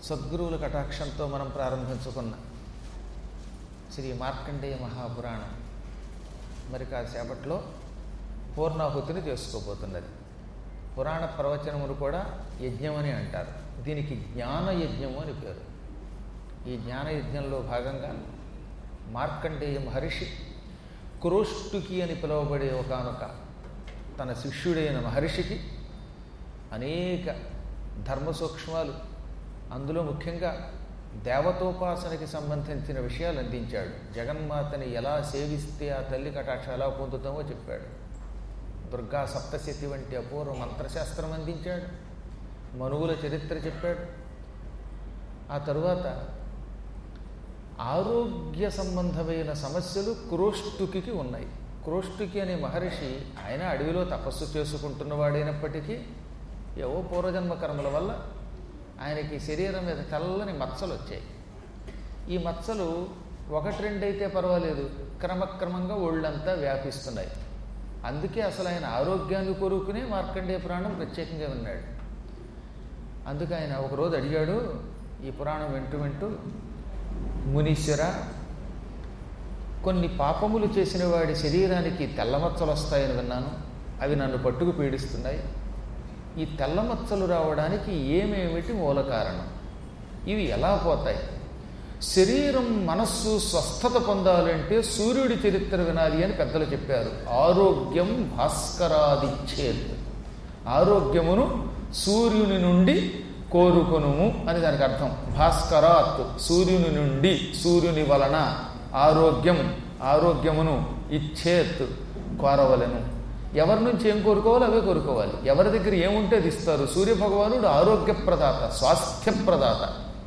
సద్గురువుల కటాక్షంతో మనం ప్రారంభించుకున్న శ్రీ మార్కండేయ మహాపురాణం మరి కాసేపట్లో పూర్ణాహుతిని చేసుకోబోతున్నది పురాణ ప్రవచనములు కూడా యజ్ఞం అని అంటారు దీనికి జ్ఞాన యజ్ఞము అని పేరు ఈ జ్ఞాన యజ్ఞంలో భాగంగా మార్కండేయ మహర్షి క్రోష్టుకి అని పిలువబడే ఒకనొక తన శిష్యుడైన మహర్షికి అనేక ధర్మ సూక్ష్మాలు అందులో ముఖ్యంగా దేవతోపాసనకి సంబంధించిన విషయాలు అందించాడు జగన్మాతని ఎలా సేవిస్తే ఆ తల్లి కటాక్ష ఎలా పొందుతామో చెప్పాడు దుర్గా సప్తశతి వంటి అపూర్వ మంత్రశాస్త్రం అందించాడు మనువుల చరిత్ర చెప్పాడు ఆ తరువాత ఆరోగ్య సంబంధమైన సమస్యలు క్రోష్టుకి ఉన్నాయి క్రోష్టుకి అనే మహర్షి ఆయన అడవిలో తపస్సు చేసుకుంటున్నవాడైనప్పటికీ ఏవో పూర్వజన్మ కర్మల వల్ల ఆయనకి శరీరం మీద తెల్లని మచ్చలు వచ్చాయి ఈ మచ్చలు ఒకటి రెండు అయితే పర్వాలేదు క్రమక్రమంగా ఒళ్ళంతా వ్యాపిస్తున్నాయి అందుకే అసలు ఆయన ఆరోగ్యాన్ని కోరుకునే మార్కండేయ పురాణం ప్రత్యేకంగా ఉన్నాడు అందుకు ఆయన ఒకరోజు అడిగాడు ఈ పురాణం వింటూ వింటూ మునీశ్వర కొన్ని పాపములు చేసిన వాడి శరీరానికి తెల్లమచ్చలు వస్తాయని విన్నాను అవి నన్ను పట్టుకు పీడిస్తున్నాయి ఈ తెల్లమచ్చలు రావడానికి ఏమేమిటి మూల కారణం ఇవి ఎలా పోతాయి శరీరం మనస్సు స్వస్థత పొందాలంటే సూర్యుడి చరిత్ర వినాలి అని పెద్దలు చెప్పారు ఆరోగ్యం భాస్కరాదిచ్చేత్ ఆరోగ్యమును సూర్యుని నుండి కోరుకొనుము అని దానికి అర్థం భాస్కరాత్ సూర్యుని నుండి సూర్యుని వలన ఆరోగ్యం ఆరోగ్యమును ఇచ్చేత్ కోరవలను ఎవరి నుంచి ఏం కోరుకోవాలి అవే కోరుకోవాలి ఎవరి దగ్గర ఏముంటే అది ఇస్తారు సూర్యభగవానుడు ఆరోగ్యప్రదాత స్వాస్థ్యప్రదాత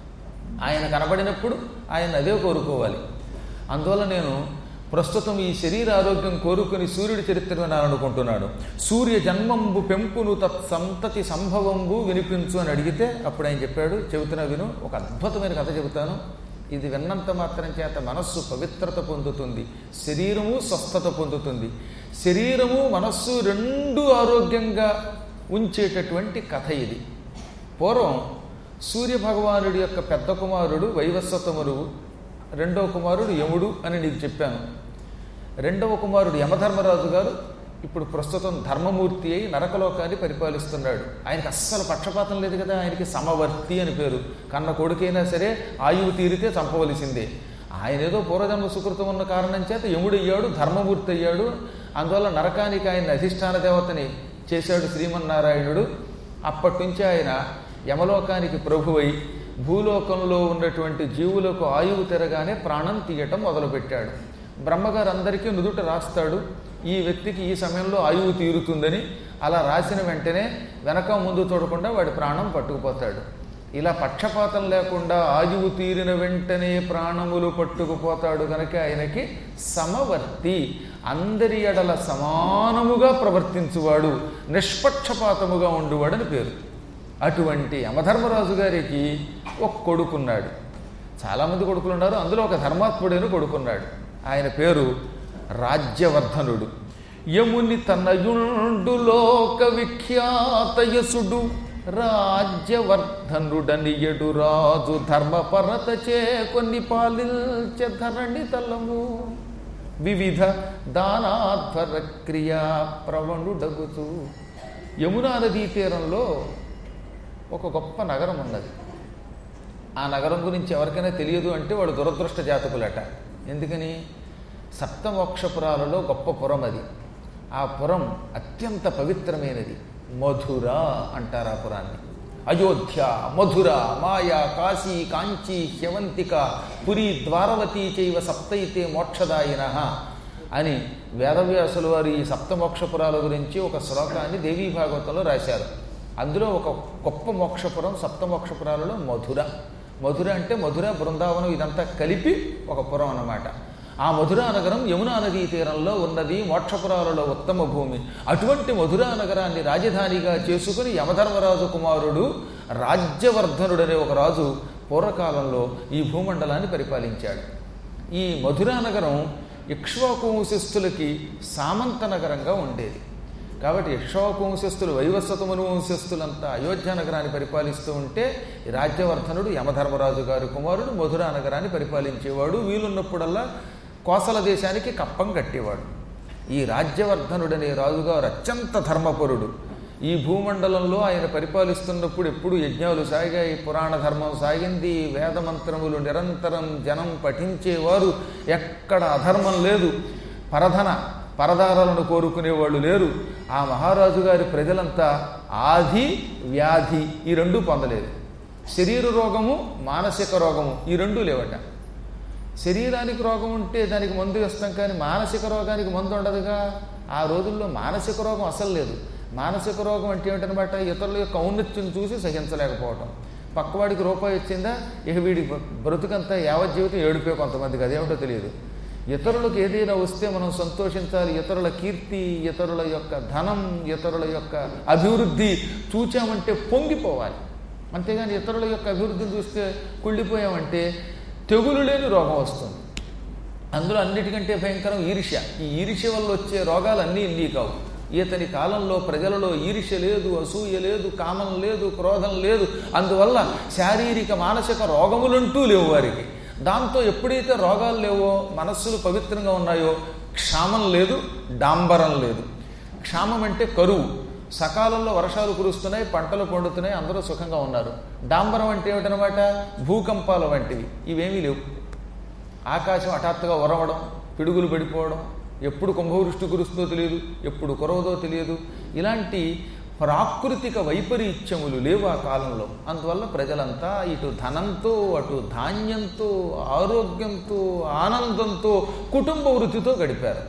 ఆయన కనబడినప్పుడు ఆయన అదే కోరుకోవాలి అందువల్ల నేను ప్రస్తుతం ఈ శరీర ఆరోగ్యం కోరుకుని సూర్యుడి చరిత్ర వినాలనుకుంటున్నాడు సూర్య జన్మంబు పెంపును తత్ సంతతి సంభవంబు వినిపించు అని అడిగితే అప్పుడు ఆయన చెప్పాడు చెబుతున్నా విను ఒక అద్భుతమైన కథ చెబుతాను ఇది విన్నంత మాత్రం చేత మనస్సు పవిత్రత పొందుతుంది శరీరము స్వస్థత పొందుతుంది శరీరము మనస్సు రెండు ఆరోగ్యంగా ఉంచేటటువంటి కథ ఇది పూర్వం సూర్యభగవానుడి యొక్క పెద్ద కుమారుడు వైవస్వతముడు రెండవ కుమారుడు యముడు అని నీకు చెప్పాను రెండవ కుమారుడు యమధర్మరాజు గారు ఇప్పుడు ప్రస్తుతం ధర్మమూర్తి అయి నరకలోకాన్ని పరిపాలిస్తున్నాడు ఆయనకి అస్సలు పక్షపాతం లేదు కదా ఆయనకి సమవర్తి అని పేరు కన్న కొడుకైనా సరే ఆయువు తీరితే చంపవలసిందే ఆయన ఏదో పూర్వజన్మ సుకృతం ఉన్న కారణం చేత యముడయ్యాడు ధర్మమూర్తి అయ్యాడు అందువల్ల నరకానికి ఆయన అధిష్టాన దేవతని చేశాడు శ్రీమన్నారాయణుడు అప్పటి నుంచి ఆయన యమలోకానికి ప్రభువై భూలోకంలో ఉన్నటువంటి జీవులకు ఆయువు తిరగానే ప్రాణం తీయటం మొదలుపెట్టాడు బ్రహ్మగారు అందరికీ నుదుట రాస్తాడు ఈ వ్యక్తికి ఈ సమయంలో ఆయువు తీరుతుందని అలా రాసిన వెంటనే వెనక ముందు చూడకుండా వాడి ప్రాణం పట్టుకుపోతాడు ఇలా పక్షపాతం లేకుండా ఆయువు తీరిన వెంటనే ప్రాణములు పట్టుకుపోతాడు కనుక ఆయనకి సమవర్తి అందరి ఎడల సమానముగా ప్రవర్తించువాడు నిష్పక్షపాతముగా ఉండువాడని పేరు అటువంటి యమధర్మరాజు గారికి ఒక కొడుకున్నాడు చాలామంది కొడుకులు ఉన్నారు అందులో ఒక ధర్మాత్ముడైన కొడుకున్నాడు ఆయన పేరు రాజ్యవర్ధనుడు యముని తనయుండు లోక విఖ్యాతయసుడు రాజ్యవర్ధనుడనియడు రాజు ధర్మపరత చే కొన్ని పాలిల్చె ధరణి తలము వివిధ దానాధ్వర క్రియా ప్రవణుడగుతూ యమునా నదీ తీరంలో ఒక గొప్ప నగరం ఉన్నది ఆ నగరం గురించి ఎవరికైనా తెలియదు అంటే వాడు దురదృష్ట జాతకులట ఎందుకని సప్తమోక్షపురాలలో గొప్ప పురం అది ఆ పురం అత్యంత పవిత్రమైనది మధుర అంటారు ఆ పురాన్ని అయోధ్య మధుర మాయా కాశీ కాంచీ హ్యవంతిక పురి ద్వారవతి చైవ సప్తైతే మోక్షదాయిన అని వేదవ్యాసుల వారు ఈ సప్తమోక్షపురాల గురించి ఒక శ్లోకాన్ని దేవీ భాగవతంలో రాశారు అందులో ఒక గొప్ప మోక్షపురం సప్తమోక్షపురాలలో మధుర మధుర అంటే మధుర బృందావనం ఇదంతా కలిపి ఒక పురం అన్నమాట ఆ మధురా నగరం యమునా నదీ తీరంలో ఉన్నది మోక్షపురాలలో ఉత్తమ భూమి అటువంటి మధురా నగరాన్ని రాజధానిగా చేసుకుని యమధర్మరాజు కుమారుడు రాజ్యవర్ధనుడనే ఒక రాజు పూర్వకాలంలో ఈ భూమండలాన్ని పరిపాలించాడు ఈ మధురా నగరం ఇక్ష్వాకు వంశస్థులకి సామంత నగరంగా ఉండేది కాబట్టి యక్షోక వంశస్థులు వైవస్వతమును వంశస్థులంతా అయోధ్య నగరాన్ని పరిపాలిస్తూ ఉంటే ఈ రాజ్యవర్ధనుడు యమధర్మరాజు గారి కుమారుడు మధురా నగరాన్ని పరిపాలించేవాడు వీలున్నప్పుడల్లా కోసల దేశానికి కప్పం కట్టేవాడు ఈ రాజ్యవర్ధనుడనే రాజుగారు అత్యంత ధర్మపరుడు ఈ భూమండలంలో ఆయన పరిపాలిస్తున్నప్పుడు ఎప్పుడు యజ్ఞాలు సాగాయి పురాణ ధర్మం సాగింది వేదమంత్రములు నిరంతరం జనం పఠించేవారు ఎక్కడ అధర్మం లేదు పరధన పరదారాలను కోరుకునేవాళ్ళు లేరు ఆ మహారాజు గారి ప్రజలంతా ఆది వ్యాధి ఈ రెండూ పొందలేదు శరీర రోగము మానసిక రోగము ఈ రెండూ లేవట శరీరానికి రోగం ఉంటే దానికి మందు ఇస్తాం కానీ మానసిక రోగానికి మందు ఉండదుగా ఆ రోజుల్లో మానసిక రోగం అసలు లేదు మానసిక రోగం అంటే ఏమిటనమాట ఇతరుల యొక్క ఔన్నత్యం చూసి సహించలేకపోవటం పక్కవాడికి రూపాయి వచ్చిందా ఇక వీడి బ్రతుకంతా యావత్ జీవితం ఏడిపోయి కొంతమందికి అదేమిటో తెలియదు ఇతరులకు ఏదైనా వస్తే మనం సంతోషించాలి ఇతరుల కీర్తి ఇతరుల యొక్క ధనం ఇతరుల యొక్క అభివృద్ధి చూచామంటే పొంగిపోవాలి అంతేగాని ఇతరుల యొక్క అభివృద్ధిని చూస్తే కుళ్ళిపోయామంటే తెగులు లేని రోగం వస్తుంది అందులో అన్నిటికంటే భయంకరం ఈర్ష్య ఈ ఈర్ష్య వల్ల వచ్చే రోగాలు అన్నీ ఇన్ని కావు ఇతని కాలంలో ప్రజలలో ఈర్ష్య లేదు అసూయ లేదు కామం లేదు క్రోధం లేదు అందువల్ల శారీరక మానసిక రోగములంటూ లేవు వారికి దాంతో ఎప్పుడైతే రోగాలు లేవో మనస్సులు పవిత్రంగా ఉన్నాయో క్షామం లేదు డాంబరం లేదు క్షామం అంటే కరువు సకాలంలో వర్షాలు కురుస్తున్నాయి పంటలు పండుతున్నాయి అందరూ సుఖంగా ఉన్నారు డాంబరం అంటే ఏమిటనమాట భూకంపాల వంటివి ఇవేమీ లేవు ఆకాశం హఠాత్తుగా ఉరవడం పిడుగులు పడిపోవడం ఎప్పుడు కుంభవృష్టి కురుస్తుందో తెలియదు ఎప్పుడు కురవదో తెలియదు ఇలాంటి ప్రాకృతిక వైపరీత్యములు లేవు ఆ కాలంలో అందువల్ల ప్రజలంతా ఇటు ధనంతో అటు ధాన్యంతో ఆరోగ్యంతో ఆనందంతో కుటుంబ వృత్తితో గడిపారు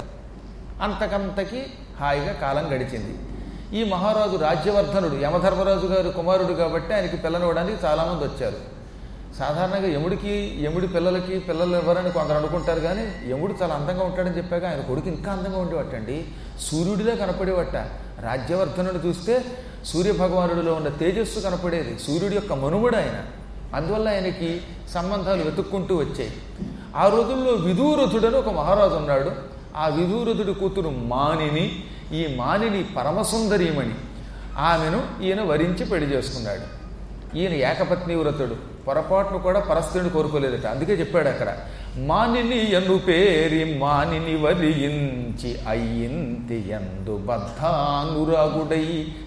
అంతకంతకి హాయిగా కాలం గడిచింది ఈ మహారాజు రాజ్యవర్ధనుడు యమధర్మరాజు గారు కుమారుడు కాబట్టి ఆయనకి పిల్లనివ్వడానికి చాలామంది వచ్చారు సాధారణంగా యముడికి యముడి పిల్లలకి పిల్లలు ఇవ్వరని కొందరు అనుకుంటారు కానీ యముడు చాలా అందంగా ఉంటాడని చెప్పాక ఆయన కొడుకు ఇంకా అందంగా ఉండేవట్టండి సూర్యుడిలా కనపడేవట రాజ్యవర్ధనుడు చూస్తే సూర్యభగవానుడిలో ఉన్న తేజస్సు కనపడేది సూర్యుడి యొక్క మనుముడు ఆయన అందువల్ల ఆయనకి సంబంధాలు వెతుక్కుంటూ వచ్చాయి ఆ రోజుల్లో విదూరథుడని ఒక మహారాజు ఉన్నాడు ఆ విదూరథుడి కూతురు మానిని ఈ మానిని పరమసుందరీమణి ఆమెను ఈయన వరించి పెళ్లి చేసుకున్నాడు ఈయన ఏకపత్ని వ్రతుడు పొరపాటును కూడా పరస్త్రుని కోరుకోలేదట అందుకే చెప్పాడు అక్కడ మానిని ఎను పేరి మానిని వలియించి అయ్యింతి ఎందు బద్ధానురాగుడై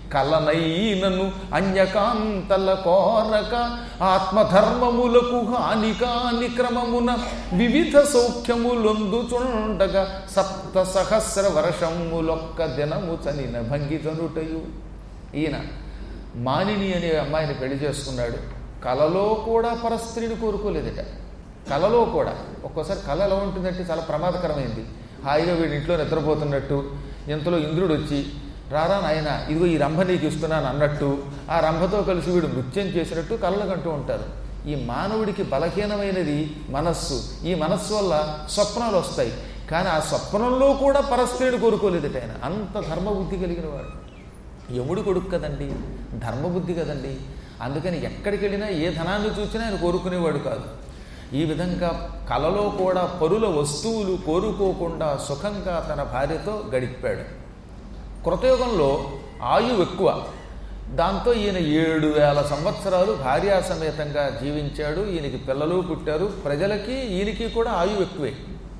కలనైనను అన్యకాంతల కోరక ఆత్మధర్మములకు హానికాని క్రమమున వివిధ సౌఖ్యములొందుచుండగా సప్త సహస్ర వర్షములొక్క దినము చనిన భంగితనుటయు ఈయన మానిని అనే అమ్మాయిని పెళ్లి చేసుకున్నాడు కలలో కూడా పరస్త్రీని కోరుకోలేదట కలలో కూడా ఒక్కోసారి కళ ఎలా ఉంటుందంటే చాలా ప్రమాదకరమైంది హాయిగా వీడి ఇంట్లో నిద్రపోతున్నట్టు ఇంతలో ఇంద్రుడు వచ్చి రారా నాయన ఇదిగో ఈ రంభ నీకు ఇస్తున్నాను అన్నట్టు ఆ రంభతో కలిసి వీడు నృత్యం చేసినట్టు కళ్ళకంటూ ఉంటారు ఈ మానవుడికి బలహీనమైనది మనస్సు ఈ మనస్సు వల్ల స్వప్నాలు వస్తాయి కానీ ఆ స్వప్నంలో కూడా పరస్త్రీని కోరుకోలేదట ఆయన అంత ధర్మబుద్ధి కలిగిన వాడు యముడు కొడుకు కదండి ధర్మబుద్ధి కదండి అందుకని ఎక్కడికి వెళ్ళినా ఏ ధనాన్ని చూసినా ఆయన కోరుకునేవాడు కాదు ఈ విధంగా కలలో కూడా పరుల వస్తువులు కోరుకోకుండా సుఖంగా తన భార్యతో గడిపాడు కృతయుగంలో ఆయువు ఎక్కువ దాంతో ఈయన ఏడు వేల సంవత్సరాలు భార్యా సమేతంగా జీవించాడు ఈయనకి పిల్లలు పుట్టారు ప్రజలకి ఈయనకి కూడా ఆయువు ఎక్కువే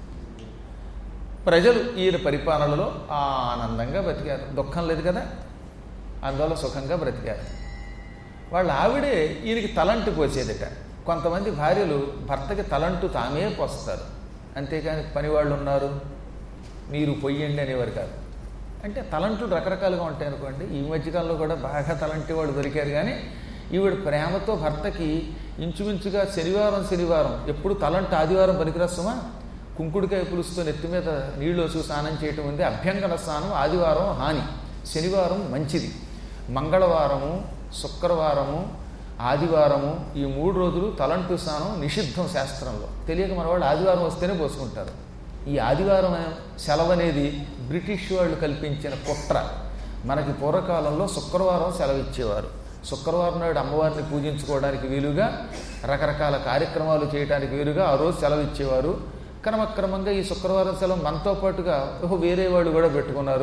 ప్రజలు ఈయన పరిపాలనలో ఆనందంగా బ్రతికారు దుఃఖం లేదు కదా అందువల్ల సుఖంగా బ్రతికారు వాళ్ళ ఆవిడే ఈయనకి తలంటు పోసేదట కొంతమంది భార్యలు భర్తకి తలంటు తామే పోస్తారు అంతేకాని పనివాళ్ళు ఉన్నారు మీరు పొయ్యండి అనేవారు కాదు అంటే తలంటులు రకరకాలుగా ఉంటాయి అనుకోండి ఈ మధ్యకాలంలో కూడా బాగా తలంటి వాళ్ళు దొరికారు కానీ ఈవిడ ప్రేమతో భర్తకి ఇంచుమించుగా శనివారం శనివారం ఎప్పుడు తలంట ఆదివారం పనికిరస్తామా కుంకుడికాయ పులుసుతో నెత్తి మీద నీళ్ళు వచ్చి స్నానం చేయటం ఉంది అభ్యంగన స్నానం ఆదివారం హాని శనివారం మంచిది మంగళవారము శుక్రవారము ఆదివారము ఈ మూడు రోజులు తలంటు స్నానం నిషిద్ధం శాస్త్రంలో తెలియక మన వాళ్ళు ఆదివారం వస్తేనే పోసుకుంటారు ఈ ఆదివారం సెలవు అనేది బ్రిటిష్ వాళ్ళు కల్పించిన కుట్ర మనకి పూర్వకాలంలో శుక్రవారం సెలవు ఇచ్చేవారు శుక్రవారం నాడు అమ్మవారిని పూజించుకోవడానికి వీలుగా రకరకాల కార్యక్రమాలు చేయడానికి వీలుగా ఆ రోజు సెలవు ఇచ్చేవారు క్రమక్రమంగా ఈ శుక్రవారం సెలవు మనతో పాటుగా ఓహో వేరే వాళ్ళు కూడా పెట్టుకున్నారు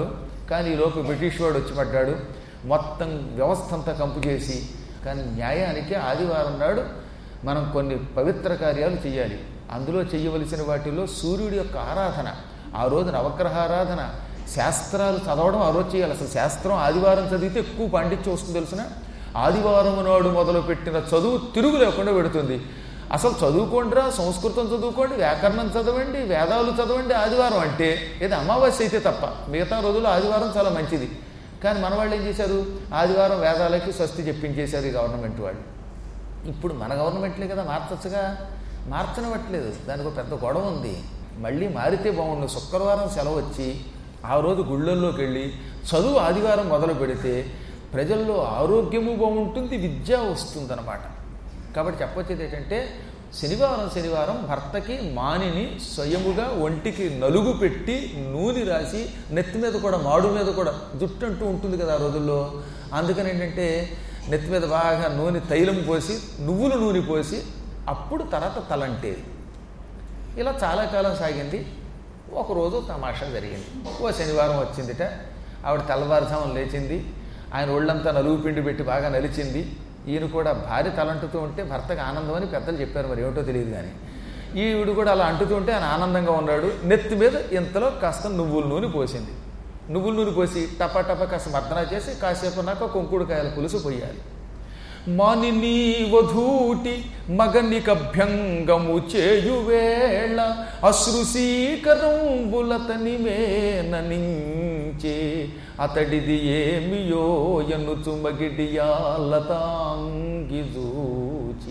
కానీ ఈలోపు బ్రిటిష్ వాడు వచ్చి పడ్డాడు మొత్తం వ్యవస్థ అంతా కంపు చేసి కానీ న్యాయానికి ఆదివారం నాడు మనం కొన్ని పవిత్ర కార్యాలు చేయాలి అందులో చేయవలసిన వాటిలో సూర్యుడి యొక్క ఆరాధన ఆ రోజు నవగ్రహారాధన శాస్త్రాలు చదవడం ఆ రోజు చేయాలి అసలు శాస్త్రం ఆదివారం చదివితే ఎక్కువ పాండిత్యం వస్తుంది తెలిసిన ఆదివారం నాడు మొదలుపెట్టిన చదువు తిరుగు లేకుండా పెడుతుంది అసలు చదువుకోండిరా సంస్కృతం చదువుకోండి వ్యాకరణం చదవండి వేదాలు చదవండి ఆదివారం అంటే ఇది అమావాస్య అయితే తప్ప మిగతా రోజుల్లో ఆదివారం చాలా మంచిది కానీ మన వాళ్ళు ఏం చేశారు ఆదివారం వేదాలకి స్వస్తి చెప్పించేశారు ఈ గవర్నమెంట్ వాళ్ళు ఇప్పుడు మన గవర్నమెంట్లే కదా మార్చచ్చుగా మార్చనివ్వట్లేదు దానికి ఒక పెద్ద గొడవ ఉంది మళ్ళీ మారితే బాగుండు శుక్రవారం సెలవు వచ్చి ఆ రోజు గుళ్ళల్లోకి వెళ్ళి చదువు ఆదివారం మొదలు పెడితే ప్రజల్లో ఆరోగ్యము బాగుంటుంది విద్య వస్తుందన్నమాట కాబట్టి చెప్పొచ్చేది ఏంటంటే శనివారం శనివారం భర్తకి మానిని స్వయముగా ఒంటికి నలుగు పెట్టి నూనె రాసి నెత్తి మీద కూడా మాడు మీద కూడా జుట్టు అంటూ ఉంటుంది కదా ఆ రోజుల్లో అందుకని ఏంటంటే నెత్తి మీద బాగా నూనె తైలం పోసి నువ్వుల నూనె పోసి అప్పుడు తర్వాత తలంటేది ఇలా చాలా కాలం సాగింది ఒకరోజు తమాషా జరిగింది ఓ శనివారం వచ్చిందిట ఆవిడ తెల్లవారుజామున లేచింది ఆయన ఒళ్ళంతా నలుగు పిండి పెట్టి బాగా నలిచింది ఈయన కూడా భార్య తలంటుతూ ఉంటే భర్తకు ఆనందం అని పెద్దలు చెప్పారు మరి ఏమిటో తెలియదు కానీ ఈవిడు కూడా అలా అంటుతూ ఉంటే ఆయన ఆనందంగా ఉన్నాడు నెత్తి మీద ఇంతలో కాస్త నువ్వుల నూనె పోసింది నువ్వుల నూనె పోసి టపా టపా కాస్త మర్దన చేసి కాసేపు నాక కొంకుడుకాయల పులుసు పోయాలి మానిని వధూటి మగనికభ్యంగము చేయువేళ అశ్రుసీకరంబులతని మేననించే అతడిది ఏమియో ఎనుచు మగిడియాలతాంగి జూచి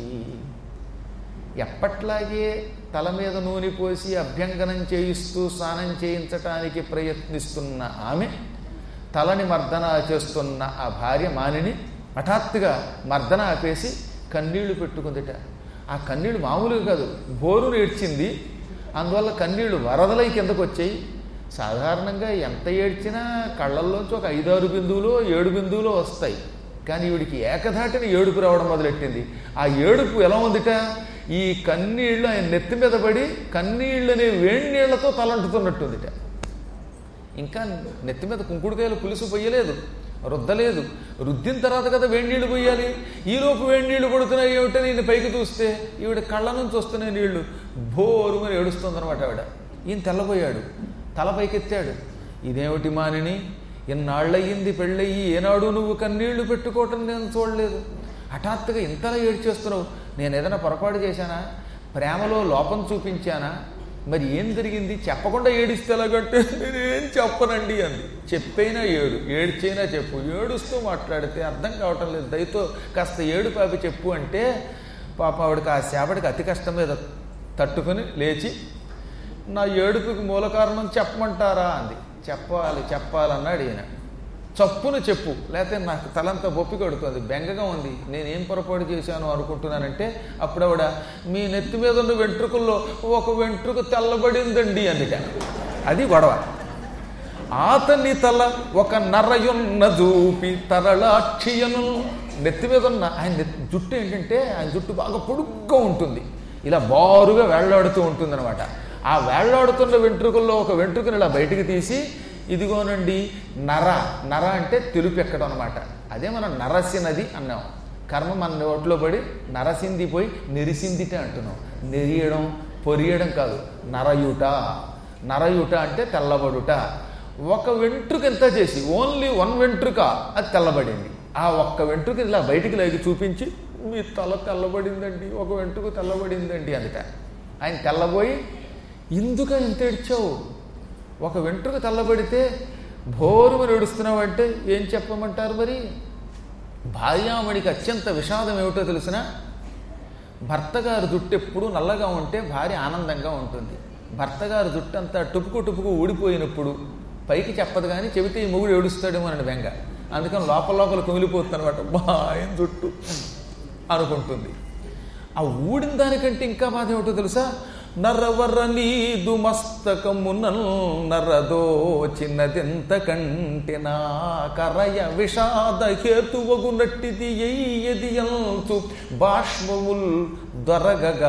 ఎప్పట్లాగే తల మీద నూనె పోసి అభ్యంగనం చేయిస్తూ స్నానం చేయించటానికి ప్రయత్నిస్తున్న ఆమె తలని మర్దన చేస్తున్న ఆ భార్య మానిని హఠాత్తుగా మర్దన ఆపేసి కన్నీళ్లు పెట్టుకుందిట ఆ కన్నీళ్లు మామూలుగా కాదు బోరు ఏడ్చింది అందువల్ల కన్నీళ్లు వరదలై కిందకు వచ్చాయి సాధారణంగా ఎంత ఏడ్చినా కళ్ళల్లోంచి ఒక ఐదారు బిందువులు ఏడు బిందువులు వస్తాయి కానీ ఈవిడికి ఏకధాటిన ఏడుపు రావడం మొదలెట్టింది ఆ ఏడుపు ఎలా ఉందిట ఈ కన్నీళ్లు ఆయన నెత్తి మీద పడి కన్నీళ్ళనే వేడి నీళ్లతో తలంటుతున్నట్టుందిట ఇంకా నెత్తి మీద కుంకుడుకాయలు పులుసు పొయ్యలేదు రుద్దలేదు రుద్దిన తర్వాత కదా వేడి నీళ్లు పోయాలి ఈలోపు వేడి నీళ్లు కొడుతున్నాయి ఏమిటని ఈయన పైకి చూస్తే ఈవిడ కళ్ళ నుంచి వస్తున్నాయి నీళ్లు బోరు మరి ఏడుస్తుందన్నమాట ఆవిడ ఈయన తెల్లబోయాడు తల పైకెత్తాడు ఇదేమిటి మానిని ఇన్నాళ్ళయ్యింది పెళ్ళయ్యి ఏనాడు నువ్వు కన్నీళ్లు పెట్టుకోవటం నేను చూడలేదు హఠాత్తుగా ఇంతలా ఏడ్చేస్తున్నావు నేను ఏదైనా పొరపాటు చేశానా ప్రేమలో లోపం చూపించానా మరి ఏం జరిగింది చెప్పకుండా ఏడిస్తే ఎలాగంటే నేనేం చెప్పనండి అంది చెప్పైనా ఏడు ఏడ్చైనా చెప్పు ఏడుస్తూ మాట్లాడితే అర్థం కావటం లేదు దయతో కాస్త ఏడు పాపి చెప్పు అంటే పాప ఆవిడకి ఆ సేపటికి అతి కష్టం మీద తట్టుకొని లేచి నా ఏడుపుకి మూల కారణం చెప్పమంటారా అంది చెప్పాలి చెప్పాలన్నాడు ఈయన చప్పున చెప్పు లేకపోతే నాకు తలంతా బొప్పి కడుతుంది బెంగగా ఉంది నేనేం పొరపాటు చేశాను అనుకుంటున్నానంటే అప్పుడు ఆవిడ మీ నెత్తి మీద ఉన్న వెంట్రుకల్లో ఒక వెంట్రుక తెల్లబడిందండి అందుట అది గొడవ ఆతని తల ఒక నరయున్న జూపి తరళాక్షియను నెత్తి మీద ఉన్న ఆయన నెత్తి- జుట్టు ఏంటంటే ఆయన జుట్టు బాగా పొడుగ్గా ఉంటుంది ఇలా బారుగా వేళ్లాడుతూ ఉంటుందన్నమాట ఆ వేళ్లాడుతున్న వెంట్రుకల్లో ఒక వెంట్రుకను ఇలా బయటికి తీసి ఇదిగోనండి నర నర అంటే తెలుపు ఎక్కడం అనమాట అదే మనం నరసినది అన్నాం కర్మ మన నోట్లో పడి నరసింది పోయి నెరిసిందిట అంటున్నాం నెరియడం పొరియడం కాదు నరయుట నరయుట అంటే తెల్లబడుట ఒక వెంట్రుక ఎంత చేసి ఓన్లీ వన్ వెంట్రుక అది తెల్లబడింది ఆ ఒక్క వెంట్రుక ఇలా బయటికి లేగి చూపించి మీ తల తెల్లబడిందండి ఒక వెంట్రుక తెల్లబడిందండి అందుట ఆయన తెల్లబోయి ఇందుక ఎంత ఏడ్చావు ఒక వెంట్రుక తెల్లబడితే భోరుమని ఏడుస్తున్నావంటే ఏం చెప్పమంటారు మరి భార్యామణికి అత్యంత విషాదం ఏమిటో తెలిసిన భర్త గారి జుట్టు ఎప్పుడు నల్లగా ఉంటే భార్య ఆనందంగా ఉంటుంది భర్త గారి జుట్టు అంతా టుపుకు టుపుకు ఊడిపోయినప్పుడు పైకి చెప్పదు కానీ చెబితే ఈ మొగుడు ఏడుస్తాడేమో అని బెంగ అందుకని లోపల లోపల కుమిలిపోతుంది అనమాట బా ఆయన జుట్టు అనుకుంటుంది ఆ ఊడిన దానికంటే ఇంకా బాధ ఏమిటో తెలుసా నరవర నీదు మస్తకమునల్ నరదో చిన్నదెంత కంటి నా కరయ విషాద హేతువగు నట్టిది ఎయ్యది ఎంతు బాష్మముల్ దొరగగ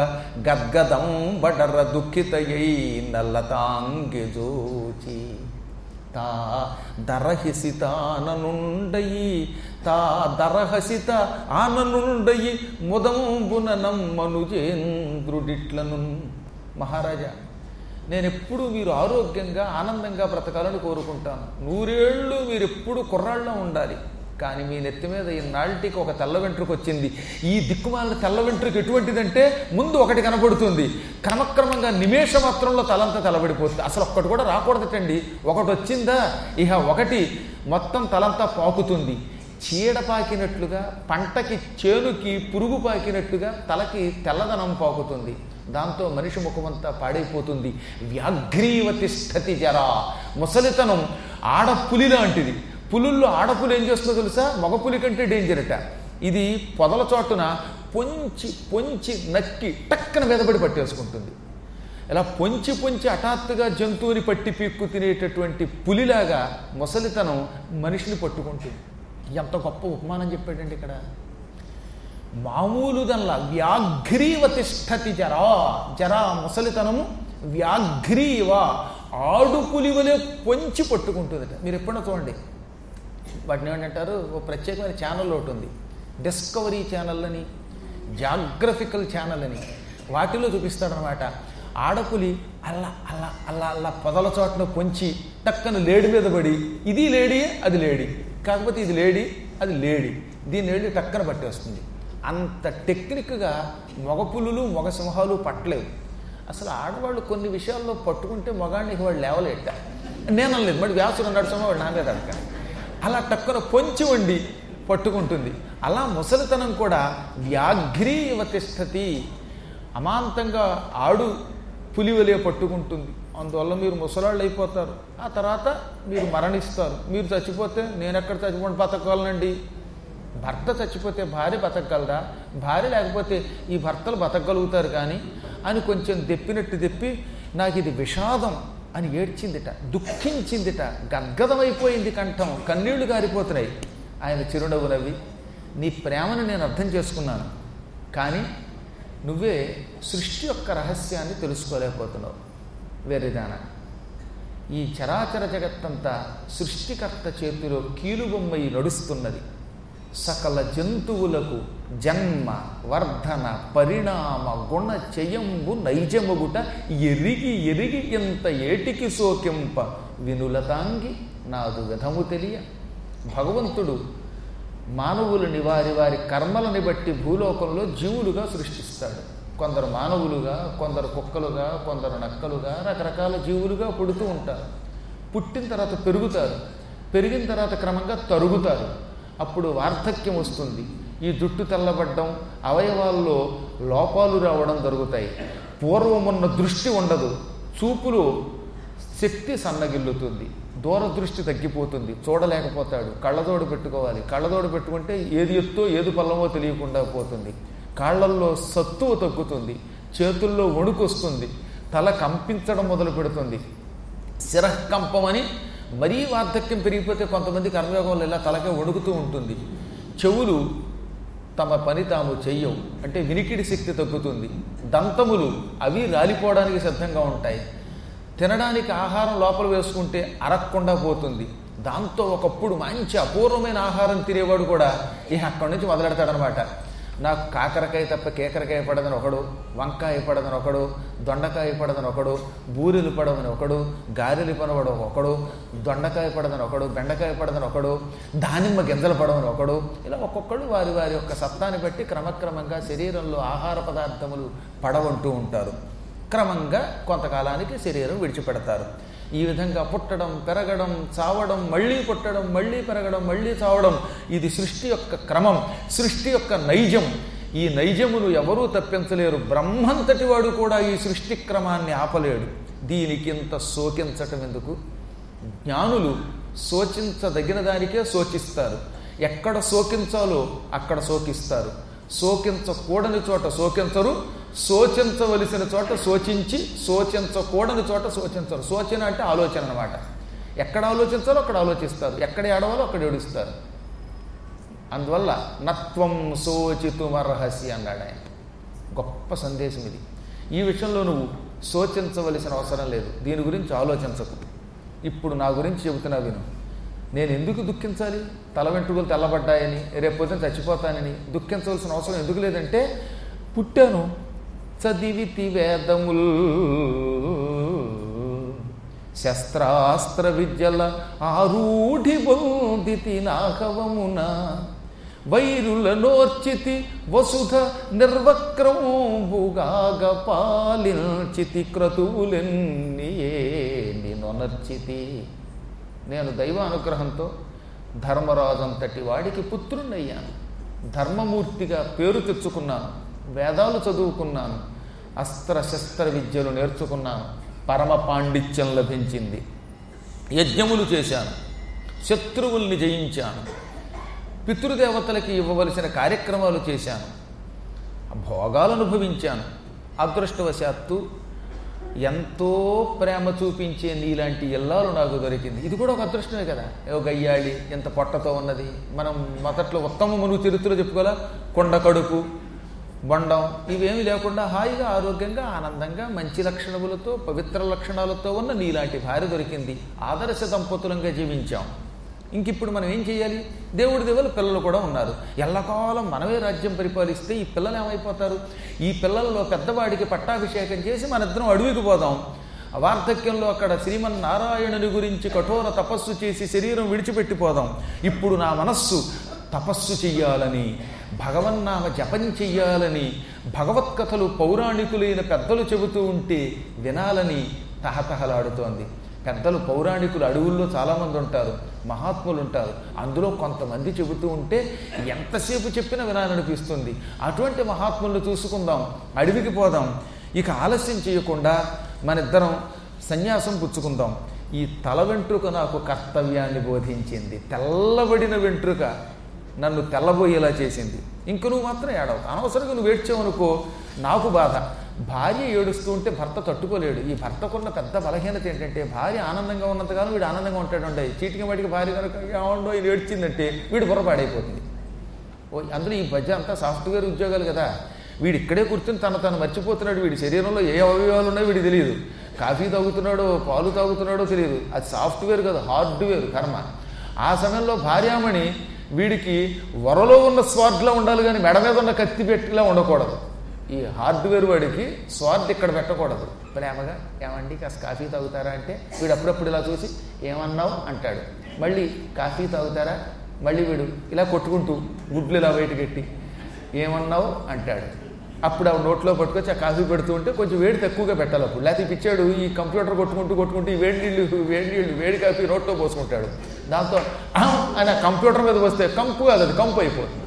గద్గదం బడర దుఃఖిత నల్లతాంగి జోచి తా దరహిసిత ఆననుండయి తా దరహసిత ఆననుండయి ముదంబున నమ్మనుజేంద్రుడిట్లను మహారాజా నేను ఎప్పుడు మీరు ఆరోగ్యంగా ఆనందంగా బ్రతకాలని కోరుకుంటాను నూరేళ్ళు మీరు ఎప్పుడు కుర్రాళ్ళలో ఉండాలి కానీ మీ నెత్తి మీద ఈనాటికి ఒక తెల్ల వెంట్రుక వచ్చింది ఈ దిక్కుమాలిన తెల్ల వెంట్రుక ఎటువంటిదంటే ముందు ఒకటి కనపడుతుంది క్రమక్రమంగా నిమేష మాత్రంలో తలంతా తలబడిపోతుంది అసలు ఒక్కటి కూడా రాకూడదటండి ఒకటి వచ్చిందా ఇహ ఒకటి మొత్తం తలంతా పాకుతుంది చీడ పాకినట్లుగా పంటకి చేనుకి పురుగు పాకినట్టుగా తలకి తెల్లదనం పాకుతుంది దాంతో మనిషి ముఖమంతా పాడైపోతుంది వ్యాఘ్రీవతిష్టతి జరా ముసలితనం ఆడపులి లాంటిది పులుల్లో ఆడపులి ఏం చేస్తుందో తెలుసా మగపులి కంటే డేంజర్ అట ఇది పొదల చోటున పొంచి పొంచి నక్కి టక్కన మీదపడి పట్టేసుకుంటుంది ఇలా పొంచి పొంచి హఠాత్తుగా జంతువుని పట్టి పీక్కు తినేటటువంటి పులిలాగా ముసలితనం మనిషిని పట్టుకుంటుంది ఎంత గొప్ప ఉపమానం చెప్పాడండి ఇక్కడ మామూలు దల్లా వ్యాఘ్రీవతిష్టతి జరా జరా ముసలితనము వ్యాఘ్రీవ ఆడుపులి వలె పొంచి పట్టుకుంటుందట మీరు ఎప్పుడన్నా చూడండి వాటిని ఏమంటారు ఓ ప్రత్యేకమైన ఛానల్ ఒకటి ఉంది డిస్కవరీ ఛానల్ అని జాగ్రఫికల్ ఛానల్ అని వాటిలో చూపిస్తాడనమాట ఆడపులి అల్లా అల్లా అల్లా అల్లా పొదల చోట్ల పొంచి టక్కన లేడి మీద పడి ఇది లేడీ అది లేడీ కాకపోతే ఇది లేడీ అది లేడీ దీన్ని వెళ్ళి టక్కన పట్టేస్తుంది అంత టెక్నిక్గా మగ పులులు మగ సింహాలు పట్టలేవు అసలు ఆడవాళ్ళు కొన్ని విషయాల్లో పట్టుకుంటే మగాడికి వాళ్ళు లేవలేట నేను అనలేదు మరి వ్యాసుడు అన్నాడు సమయం వాడు నాన్నలేదు అడగ అలా టక్కున పొంచి వండి పట్టుకుంటుంది అలా ముసలితనం కూడా వ్యాఘ్రీవ తిష్టతి అమాంతంగా ఆడు పులివలే పట్టుకుంటుంది అందువల్ల మీరు ముసలాళ్ళు అయిపోతారు ఆ తర్వాత మీరు మరణిస్తారు మీరు చచ్చిపోతే నేను ఎక్కడ చచ్చిపోండి బతకాలనండి భర్త చచ్చిపోతే భార్య బతకగలదా భార్య లేకపోతే ఈ భర్తలు బతకగలుగుతారు కానీ అని కొంచెం దెప్పినట్టు దెప్పి నాకు ఇది విషాదం అని ఏడ్చిందిట దుఃఖించిందిట గద్గదమైపోయింది కంఠం కన్నీళ్లు గారిపోతున్నాయి ఆయన చిరునవ్వు నవ్వి నీ ప్రేమను నేను అర్థం చేసుకున్నాను కానీ నువ్వే సృష్టి యొక్క రహస్యాన్ని తెలుసుకోలేకపోతున్నావు వేరేదానా ఈ చరాచర జగత్తంతా సృష్టికర్త చేతిలో కీలుబొమ్మయి నడుస్తున్నది సకల జంతువులకు జన్మ వర్ధన పరిణామ గుణ చెయ్యంబు నైజమగుట ఎరిగి ఎరిగి ఇంత ఏటికి సోకింప వినులతాంగి నాదు విధము తెలియ భగవంతుడు మానవులని వారి వారి కర్మలని బట్టి భూలోకంలో జీవులుగా సృష్టిస్తాడు కొందరు మానవులుగా కొందరు కుక్కలుగా కొందరు నక్కలుగా రకరకాల జీవులుగా పుడుతూ ఉంటారు పుట్టిన తర్వాత పెరుగుతారు పెరిగిన తర్వాత క్రమంగా తరుగుతారు అప్పుడు వార్ధక్యం వస్తుంది ఈ జుట్టు తెల్లబడ్డం అవయవాల్లో లోపాలు రావడం జరుగుతాయి పూర్వమున్న దృష్టి ఉండదు చూపులు శక్తి సన్నగిల్లుతుంది దూరదృష్టి తగ్గిపోతుంది చూడలేకపోతాడు కళ్ళతోడు పెట్టుకోవాలి కళ్ళతోడు పెట్టుకుంటే ఏది ఎత్తో ఏది పల్లమో తెలియకుండా పోతుంది కాళ్ళల్లో సత్తువ తగ్గుతుంది చేతుల్లో వణుకు వస్తుంది తల కంపించడం మొదలు పెడుతుంది శిరకంపమని మరీ వార్ధక్యం పెరిగిపోతే కొంతమంది కర్మయోగంలో ఇలా తలకే వణుకుతూ ఉంటుంది చెవులు తమ పని తాము చెయ్యవు అంటే వినికిడి శక్తి తగ్గుతుంది దంతములు అవి రాలిపోవడానికి సిద్ధంగా ఉంటాయి తినడానికి ఆహారం లోపల వేసుకుంటే అరక్కుండా పోతుంది దాంతో ఒకప్పుడు మంచి అపూర్వమైన ఆహారం తినేవాడు కూడా ఇక అక్కడి నుంచి మొదలెడతాడనమాట నాకు కాకరకాయ తప్ప కేకరకాయ పడదని ఒకడు వంకాయ పడదని ఒకడు దొండకాయ పడదని ఒకడు బూరెలు పడవని ఒకడు గారెలు పడవడం ఒకడు దొండకాయ పడదని ఒకడు బెండకాయ పడదని ఒకడు దానిమ్మ గింజలు పడవని ఒకడు ఇలా ఒక్కొక్కడు వారి వారి యొక్క సత్తాన్ని బట్టి క్రమక్రమంగా శరీరంలో ఆహార పదార్థములు పడవంటూ ఉంటారు క్రమంగా కొంతకాలానికి శరీరం విడిచిపెడతారు ఈ విధంగా పుట్టడం పెరగడం చావడం మళ్ళీ పుట్టడం మళ్ళీ పెరగడం మళ్ళీ చావడం ఇది సృష్టి యొక్క క్రమం సృష్టి యొక్క నైజం ఈ నైజమును ఎవరూ తప్పించలేరు బ్రహ్మంతటి వాడు కూడా ఈ సృష్టి క్రమాన్ని ఆపలేడు దీనికి ఇంత శోకించటం ఎందుకు జ్ఞానులు శోచించదగిన దానికే శోచిస్తారు ఎక్కడ శోకించాలో అక్కడ శోకిస్తారు శోకించకూడని చోట శోకించరు శోచించవలసిన చోట శోచించి శోచించకూడని చోట శోచించరు శోచన అంటే ఆలోచన అనమాట ఎక్కడ ఆలోచించాలో అక్కడ ఆలోచిస్తారు ఎక్కడ ఏడవాలో అక్కడ ఏడుస్తారు అందువల్ల నత్వం శోచితుమర్హసి అన్నాడు ఆయన గొప్ప సందేశం ఇది ఈ విషయంలో నువ్వు శోచించవలసిన అవసరం లేదు దీని గురించి ఆలోచించకు ఇప్పుడు నా గురించి చెబుతున్నా విను నేను ఎందుకు దుఃఖించాలి తల వెంట్రుకలు తెల్లబడ్డాయని రేపొద్దున చచ్చిపోతానని దుఃఖించవలసిన అవసరం ఎందుకు లేదంటే పుట్టాను చదివితి వేదముల్ శస్త్రాస్త్ర విద్యల ఆరూఢి బొందితి నాకవమున వైరుల నోర్చితి వసుధ నిర్వక్రముగాగ పాలించితి క్రతువులెన్నియే నినొనర్చితి నేను దైవ అనుగ్రహంతో ధర్మరాజంతటి వాడికి పుత్రుణ్ణయ్యాను ధర్మమూర్తిగా పేరు తెచ్చుకున్నాను వేదాలు చదువుకున్నాను అస్త్ర శస్త్ర విద్యలు నేర్చుకున్నాను పరమ పాండిత్యం లభించింది యజ్ఞములు చేశాను శత్రువుల్ని జయించాను పితృదేవతలకి ఇవ్వవలసిన కార్యక్రమాలు చేశాను భోగాలు అనుభవించాను అదృష్టవశాత్తు ఎంతో ప్రేమ చూపించే నీలాంటి ఇల్లాలు నాకు దొరికింది ఇది కూడా ఒక అదృష్టమే కదా ఒక గయ్యాళి ఎంత పొట్టతో ఉన్నది మనం మొదట్లో ఉత్తమ మునుగు చరిత్రలో చెప్పుకోవాలా కొండ కడుపు బొండం ఇవేమీ లేకుండా హాయిగా ఆరోగ్యంగా ఆనందంగా మంచి లక్షణములతో పవిత్ర లక్షణాలతో ఉన్న నీలాంటి భార్య దొరికింది ఆదర్శ దంపతులంగా జీవించాం ఇంక ఇప్పుడు మనం ఏం చేయాలి దేవుడి దేవుల పిల్లలు కూడా ఉన్నారు ఎల్లకాలం మనమే రాజ్యం పరిపాలిస్తే ఈ పిల్లలు ఏమైపోతారు ఈ పిల్లలలో పెద్దవాడికి పట్టాభిషేకం చేసి మనిద్దరం అడవికి పోదాం వార్ధక్యంలో అక్కడ శ్రీమన్నారాయణుని గురించి కఠోర తపస్సు చేసి శరీరం విడిచిపెట్టిపోదాం ఇప్పుడు నా మనస్సు తపస్సు చెయ్యాలని భగవన్నామ జపం చెయ్యాలని భగవత్కథలు పౌరాణికులైన పెద్దలు చెబుతూ ఉంటే వినాలని తహతహలాడుతోంది పెద్దలు పౌరాణికులు అడవుల్లో చాలామంది ఉంటారు మహాత్ములు ఉంటారు అందులో కొంతమంది చెబుతూ ఉంటే ఎంతసేపు చెప్పినా వినాలనిపిస్తుంది అటువంటి మహాత్ములను చూసుకుందాం అడవికి పోదాం ఇక ఆలస్యం చేయకుండా మనిద్దరం సన్యాసం పుచ్చుకుందాం ఈ తల వెంట్రుక నాకు కర్తవ్యాన్ని బోధించింది తెల్లబడిన వెంట్రుక నన్ను తెల్లబోయేలా చేసింది ఇంక నువ్వు మాత్రం ఏడవు అనవసరంగా నువ్వు ఏడ్చావనుకో నాకు బాధ భార్య ఏడుస్తూ ఉంటే భర్త తట్టుకోలేడు ఈ భర్తకున్న పెద్ద బలహీనత ఏంటంటే భార్య ఆనందంగా ఉన్నంతకాలం వీడు ఆనందంగా ఉంటాడు చీటికి వాటికి భార్య కనుక ఏమండో ఇది ఏడ్చిందంటే వీడు పొరపాడైపోతుంది ఓ అందులో ఈ మధ్య అంతా సాఫ్ట్వేర్ ఉద్యోగాలు కదా వీడు ఇక్కడే కూర్చుని తను తను మర్చిపోతున్నాడు వీడి శరీరంలో ఏ అవయవాలు ఉన్నాయో వీడికి తెలియదు కాఫీ తాగుతున్నాడో పాలు తాగుతున్నాడో తెలియదు అది సాఫ్ట్వేర్ కాదు హార్డ్వేర్ కర్మ ఆ సమయంలో భార్యామణి వీడికి వరలో ఉన్న స్వార్డ్లా ఉండాలి కానీ మెడ మీద ఉన్న కత్తి పెట్టిలా ఉండకూడదు ఈ హార్డ్వేర్ వాడికి స్వార్థ్ ఇక్కడ పెట్టకూడదు ప్రేమగా ఏమండి కాస్త కాఫీ తాగుతారా అంటే వీడు అప్పుడప్పుడు ఇలా చూసి ఏమన్నావు అంటాడు మళ్ళీ కాఫీ తాగుతారా మళ్ళీ వీడు ఇలా కొట్టుకుంటూ గుడ్లు ఇలా బయటకెట్టి ఏమన్నావు అంటాడు అప్పుడు ఆ నోట్లో పట్టుకొచ్చి ఆ కాఫీ పెడుతూ ఉంటే కొంచెం వేడి తక్కువగా పెట్టాలి అప్పుడు లేకపోతే పిచ్చాడు ఈ కంప్యూటర్ కొట్టుకుంటూ కొట్టుకుంటూ ఈ వేడి నీళ్ళు వేడి నీళ్ళు వేడి కాఫీ నోట్లో పోసుకుంటాడు దాంతో అహం అని ఆ కంప్యూటర్ మీద వస్తే కంపు కాదు అది కంపు అయిపోతుంది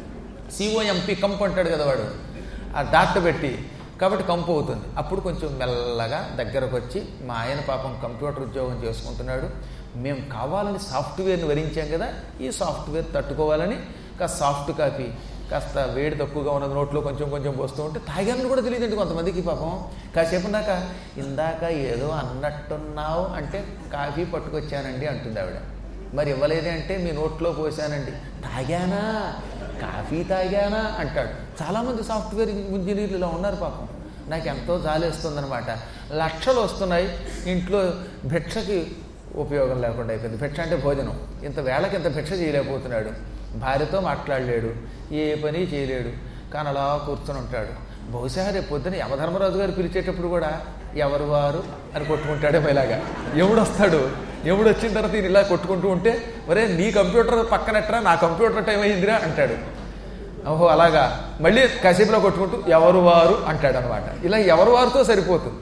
సిఓఎంపి కంపు అంటాడు కదా వాడు ఆ డాట్ పెట్టి కాబట్టి కంపు అవుతుంది అప్పుడు కొంచెం మెల్లగా దగ్గరకు వచ్చి మా ఆయన పాపం కంప్యూటర్ ఉద్యోగం చేసుకుంటున్నాడు మేము కావాలని సాఫ్ట్వేర్ని వరించాం కదా ఈ సాఫ్ట్వేర్ తట్టుకోవాలని కాస్త సాఫ్ట్ కాఫీ కాస్త వేడి తక్కువగా ఉన్నది నోట్లో కొంచెం కొంచెం పోస్తూ ఉంటే తాగారని కూడా తెలియదండి కొంతమందికి పాపం కాసేపు ఉన్నాక ఇందాక ఏదో అన్నట్టున్నావు అంటే కాఫీ పట్టుకొచ్చానండి అంటుంది ఆవిడ మరి ఇవ్వలేదే అంటే మీ నోట్లో పోసానండి తాగానా కాఫీ తాగానా అంటాడు చాలామంది సాఫ్ట్వేర్ ఇంజనీర్లు ఇలా ఉన్నారు పాపం నాకు ఎంతో జాలేస్తుందనమాట లక్షలు వస్తున్నాయి ఇంట్లో భిక్షకి ఉపయోగం లేకుండా అయిపోయింది భిక్ష అంటే భోజనం ఇంత వేళకి ఇంత భిక్ష చేయలేకపోతున్నాడు భార్యతో మాట్లాడలేడు ఏ పని చేయలేడు కానీ అలా కూర్చొని ఉంటాడు బహుశా రేపు పొద్దున యమధర్మరాజు గారు పిలిచేటప్పుడు కూడా ఎవరు వారు అని కొట్టుకుంటాడేమో ఇలాగా ఎవడు వస్తాడు ఎవడు వచ్చిన తర్వాత ఈయన ఇలా కొట్టుకుంటూ ఉంటే మరే నీ కంప్యూటర్ పక్కనట్రా నా కంప్యూటర్ టైం అయిందిరా అంటాడు ఓహో అలాగా మళ్ళీ కాసేపులో కొట్టుకుంటూ ఎవరు వారు అంటాడు అనమాట ఇలా ఎవరు వారితో సరిపోతుంది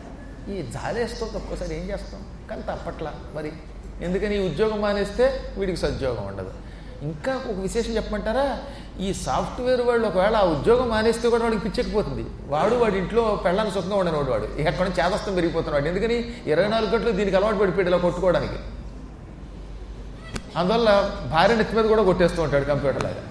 ఈ జాలేస్తుంది ఒక్కోసారి ఏం చేస్తాం కానీ తప్పట్లా మరి ఎందుకని ఈ ఉద్యోగం మానేస్తే వీడికి సద్యోగం ఉండదు ఇంకా ఒక విశేషం చెప్పమంటారా ఈ సాఫ్ట్వేర్ వాళ్ళు ఒకవేళ ఆ ఉద్యోగం మానేస్తే కూడా వాడికి పిచ్చకపోతుంది వాడు వాడి ఇంట్లో పెళ్ళాన్ని సుఖంగా ఉండనివాడు వాడు ఇక అక్కడ నుంచి చేదస్తం పెరిగిపోతున్నాడు ఎందుకని ఇరవై నాలుగు గంటలు దీనికి అలవాటు పడిపోయాడు ఇలా కొట్టుకోవడానికి అందువల్ల భార్య నెత్తి మీద కూడా కొట్టేస్తూ ఉంటాడు కంప్యూటర్ లాగా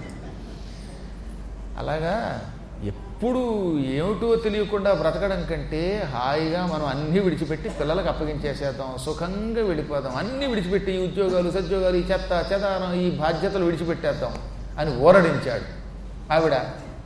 అలాగా ఎప్పుడు ఏమిటో తెలియకుండా బ్రతకడం కంటే హాయిగా మనం అన్నీ విడిచిపెట్టి పిల్లలకు అప్పగించేసేద్దాం సుఖంగా వెళ్ళిపోదాం అన్నీ విడిచిపెట్టి ఈ ఉద్యోగాలు సద్యోగాలు ఈ చెత్త చెదారం ఈ బాధ్యతలు విడిచిపెట్టేద్దాం అని ఊరడించాడు ఆవిడ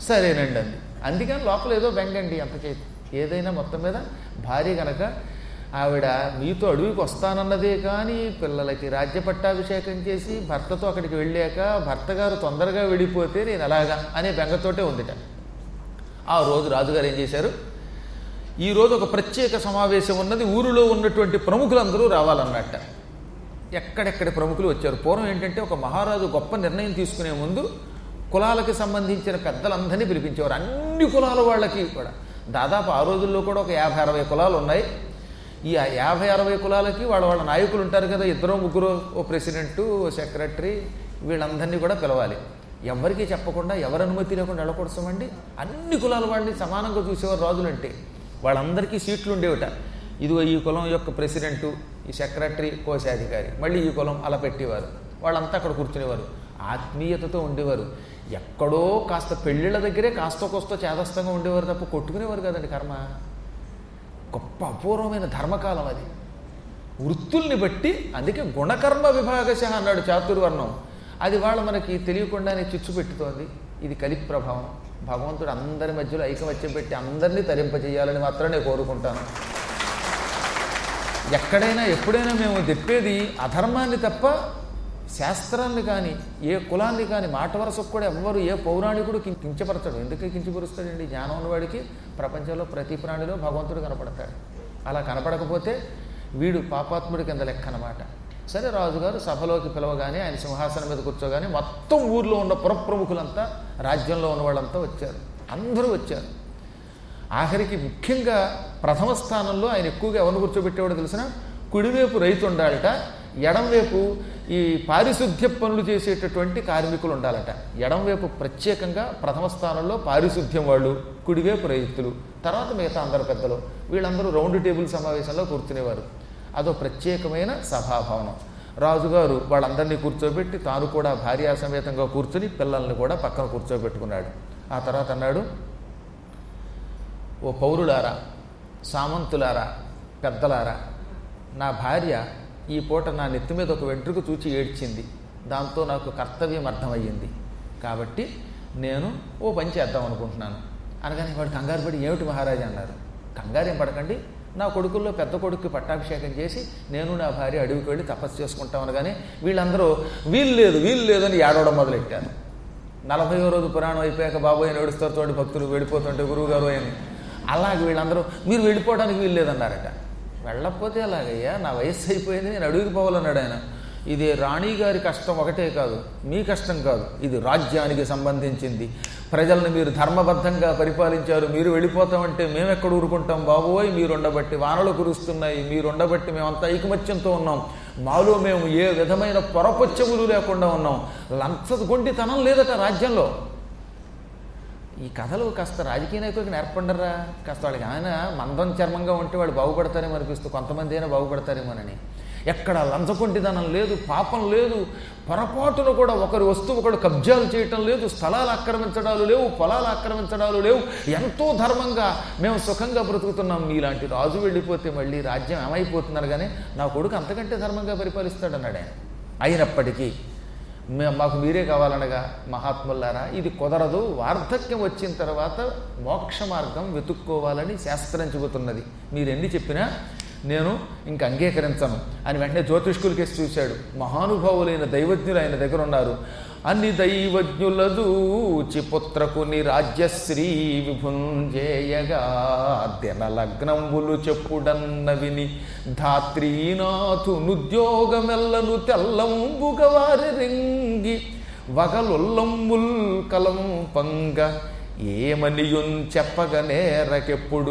సరేనండి అంది అందుకని లోపల ఏదో బెంగండి అంత చేతి ఏదైనా మొత్తం మీద భార్య కనుక ఆవిడ మీతో అడవికి వస్తానన్నదే కానీ పిల్లలకి రాజ్య పట్టాభిషేకం చేసి భర్తతో అక్కడికి వెళ్ళాక భర్త గారు తొందరగా వెళ్ళిపోతే నేను ఎలాగా అనే బెంగతోటే ఉందిట ఆ రోజు రాజుగారు ఏం చేశారు ఈ రోజు ఒక ప్రత్యేక సమావేశం ఉన్నది ఊరిలో ఉన్నటువంటి ప్రముఖులందరూ రావాలన్నట్ట ఎక్కడెక్కడ ప్రముఖులు వచ్చారు పూర్వం ఏంటంటే ఒక మహారాజు గొప్ప నిర్ణయం తీసుకునే ముందు కులాలకి సంబంధించిన పెద్దలందరినీ పిలిపించేవారు అన్ని కులాల వాళ్ళకి కూడా దాదాపు ఆ రోజుల్లో కూడా ఒక యాభై అరవై కులాలు ఉన్నాయి ఈ యాభై అరవై కులాలకి వాళ్ళ వాళ్ళ నాయకులు ఉంటారు కదా ఇద్దరు ముగ్గురు ఓ ప్రెసిడెంటు ఓ సెక్రటరీ వీళ్ళందరినీ కూడా పిలవాలి ఎవరికీ చెప్పకుండా ఎవరి అనుమతి లేకుండా వెళ్ళకూడసామండి అన్ని కులాల వాళ్ళని సమానంగా చూసేవారు రాజులంటే వాళ్ళందరికీ సీట్లు ఉండేవిట ఇదిగో ఈ కులం యొక్క ప్రెసిడెంటు ఈ సెక్రటరీ కోశాధికారి మళ్ళీ ఈ కులం అలా పెట్టేవారు వాళ్ళంతా అక్కడ కూర్చునేవారు ఆత్మీయతతో ఉండేవారు ఎక్కడో కాస్త పెళ్ళిళ్ళ దగ్గరే కాస్త కోస్తో చేదస్తంగా ఉండేవారు తప్ప కొట్టుకునేవారు కదండి కర్మ గొప్ప అపూర్వమైన ధర్మకాలం అది వృత్తుల్ని బట్టి అందుకే గుణకర్మ విభాగశ అన్నాడు చాతుర్వర్ణం అది వాళ్ళ మనకి తెలియకుండానే చిచ్చు పెట్టుతోంది ఇది కలి ప్రభావం భగవంతుడు అందరి మధ్యలో ఐకమత్యం పెట్టి అందరినీ తరింపజేయాలని మాత్రం నేను కోరుకుంటాను ఎక్కడైనా ఎప్పుడైనా మేము చెప్పేది అధర్మాన్ని తప్ప శాస్త్రాన్ని కానీ ఏ కులాన్ని కానీ మాట వరసకు కూడా ఎవ్వరు ఏ పౌరాణికుడు కిం- కించపరచడు ఎందుకు కించపరుస్తాడండి జ్ఞానం ఉన్నవాడికి ప్రపంచంలో ప్రతి ప్రాణిలో భగవంతుడు కనపడతాడు అలా కనపడకపోతే వీడు పాపాత్ముడి కింద లెక్క అనమాట సరే రాజుగారు సభలోకి పిలవగానే ఆయన సింహాసనం మీద కూర్చోగానే మొత్తం ఊర్లో ఉన్న పురప్రముఖులంతా రాజ్యంలో ఉన్న వాళ్ళంతా వచ్చారు అందరూ వచ్చారు ఆఖరికి ముఖ్యంగా ప్రథమ స్థానంలో ఆయన ఎక్కువగా ఎవరిని కూర్చోబెట్టేవాడు తెలిసిన కుడివైపు రైతు ఉండాలట ఎడంవైపు ఈ పారిశుద్ధ్య పనులు చేసేటటువంటి కార్మికులు ఉండాలట ఎడంవైపు ప్రత్యేకంగా ప్రథమ స్థానంలో పారిశుద్ధ్యం వాళ్ళు కుడివైపు రైతులు తర్వాత మిగతా అందరు పెద్దలు వీళ్ళందరూ రౌండ్ టేబుల్ సమావేశంలో కూర్చునేవారు అదో ప్రత్యేకమైన సభాభవనం రాజుగారు వాళ్ళందరినీ కూర్చోబెట్టి తాను కూడా భార్యా సమేతంగా కూర్చుని పిల్లల్ని కూడా పక్కన కూర్చోబెట్టుకున్నాడు ఆ తర్వాత అన్నాడు ఓ పౌరులారా సామంతులారా పెద్దలారా నా భార్య ఈ పూట నా నెత్తి మీద ఒక వెంట్రుక చూచి ఏడ్చింది దాంతో నాకు కర్తవ్యం అర్థమయ్యింది కాబట్టి నేను ఓ పని చేద్దాం అనుకుంటున్నాను అనగానే వాడు కంగారు పడి ఏమిటి మహారాజా అన్నారు కంగారు ఏం పడకండి నా కొడుకుల్లో పెద్ద కొడుక్కి పట్టాభిషేకం చేసి నేను నా భార్య అడవికి వెళ్ళి తపస్సు చేసుకుంటాం అనగానే వీళ్ళందరూ వీలు లేదు వీలు లేదు అని ఏడవడం మొదలెట్టారు నలభైవ రోజు పురాణం అయిపోయాక బాబోయ్ ఏడుస్తారు తోటి భక్తులు వెళ్ళిపోతుంటే గురువుగారు అని అలాగే వీళ్ళందరూ మీరు వెళ్ళిపోవడానికి వీలు లేదన్నారట వెళ్ళకపోతే అలాగయ్యా నా వయస్సు అయిపోయింది నేను అడుగుకి పోవాలన్నాడు ఆయన ఇది రాణి గారి కష్టం ఒకటే కాదు మీ కష్టం కాదు ఇది రాజ్యానికి సంబంధించింది ప్రజలను మీరు ధర్మబద్ధంగా పరిపాలించారు మీరు వెళ్ళిపోతామంటే మేము ఎక్కడ ఊరుకుంటాం బాబోయ్ మీరు ఉండబట్టి వానలు కురుస్తున్నాయి మీరు ఉండబట్టి మేమంతా ఐకమత్యంతో ఉన్నాం మాలో మేము ఏ విధమైన పొరపొచ్చములు లేకుండా ఉన్నాం లంచ గుండితనం లేదట రాజ్యంలో ఈ కథలు కాస్త రాజకీయ నాయకులకి నేర్పండరా కాస్త వాళ్ళకి ఆయన మందం చర్మంగా ఉంటే వాళ్ళు బాగుపడతారేమో అనిపిస్తూ కొంతమంది అయినా బాగుపడతారేమోనని ఎక్కడ లంచకొంటిదనం లేదు పాపం లేదు పొరపాటును కూడా ఒకరి వస్తువు ఒకడు కబ్జాలు చేయటం లేదు స్థలాలు ఆక్రమించడాలు లేవు పొలాలు ఆక్రమించడాలు లేవు ఎంతో ధర్మంగా మేము సుఖంగా బ్రతుకుతున్నాం మీలాంటి రాజు వెళ్ళిపోతే మళ్ళీ రాజ్యం ఏమైపోతున్నారు కానీ నా కొడుకు అంతకంటే ధర్మంగా పరిపాలిస్తాడన్నాడు ఆయన అయినప్పటికీ మే- మాకు మీరే కావాలనగా మహాత్ములారా ఇది కుదరదు వార్ధక్యం వచ్చిన తర్వాత మోక్ష మార్గం వెతుక్కోవాలని శాస్త్రం చెబుతున్నది మీరు ఎన్ని చెప్పినా నేను ఇంక అంగీకరించను అని వెంటనే జ్యోతిష్కులకేసి చూశాడు మహానుభావులైన దైవజ్ఞులు ఆయన దగ్గర ఉన్నారు అన్ని దైవజ్ఞుల దూచి పుత్రకుని రాజ్యశ్రీ విభుంజేయగా దినలగ్నంబులు చెప్పుడన్న విని ధాత్రీనాథు నుద్యోగమెల్లను తెల్లంబుగ వారి రింగి వగలొల్లంబుల్ కలం పంగ ఏమనియున్ చెప్పగ నేరకెప్పుడు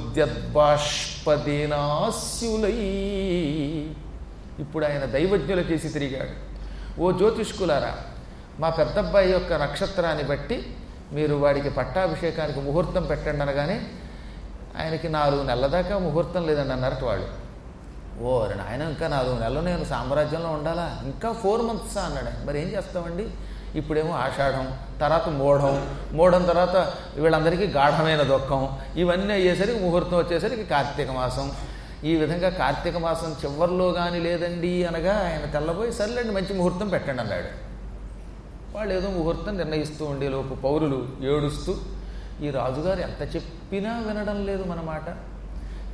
సముద్యద్బాష్పదీనాస్యులై ఇప్పుడు ఆయన దైవజ్ఞుల చేసి తిరిగాడు ఓ జ్యోతిష్కులారా మా పెద్దబ్బాయి యొక్క నక్షత్రాన్ని బట్టి మీరు వాడికి పట్టాభిషేకానికి ముహూర్తం పెట్టండి అనగానే ఆయనకి నాలుగు నెలల దాకా ముహూర్తం లేదండి అన్నారట వాళ్ళు ఓ ఆయన ఇంకా నాలుగు నెలలు నేను సామ్రాజ్యంలో ఉండాలా ఇంకా ఫోర్ మంత్స్ అన్నాడు ఆయన. మరి ఏం చేస్తామండి ఇప్పుడేమో ఆషాఢం తర్వాత మూఢం మూఢం తర్వాత వీళ్ళందరికీ గాఢమైన దుఃఖం ఇవన్నీ అయ్యేసరికి ముహూర్తం వచ్చేసరికి కార్తీక మాసం ఈ విధంగా కార్తీక మాసం చివరిలో కానీ లేదండి అనగా ఆయన తెల్లబోయి సర్లేండి మంచి ముహూర్తం పెట్టండి అన్నాడు వాళ్ళు ఏదో ముహూర్తం నిర్ణయిస్తూ ఉండేలోపు పౌరులు ఏడుస్తూ ఈ రాజుగారు ఎంత చెప్పినా వినడం లేదు మన మాట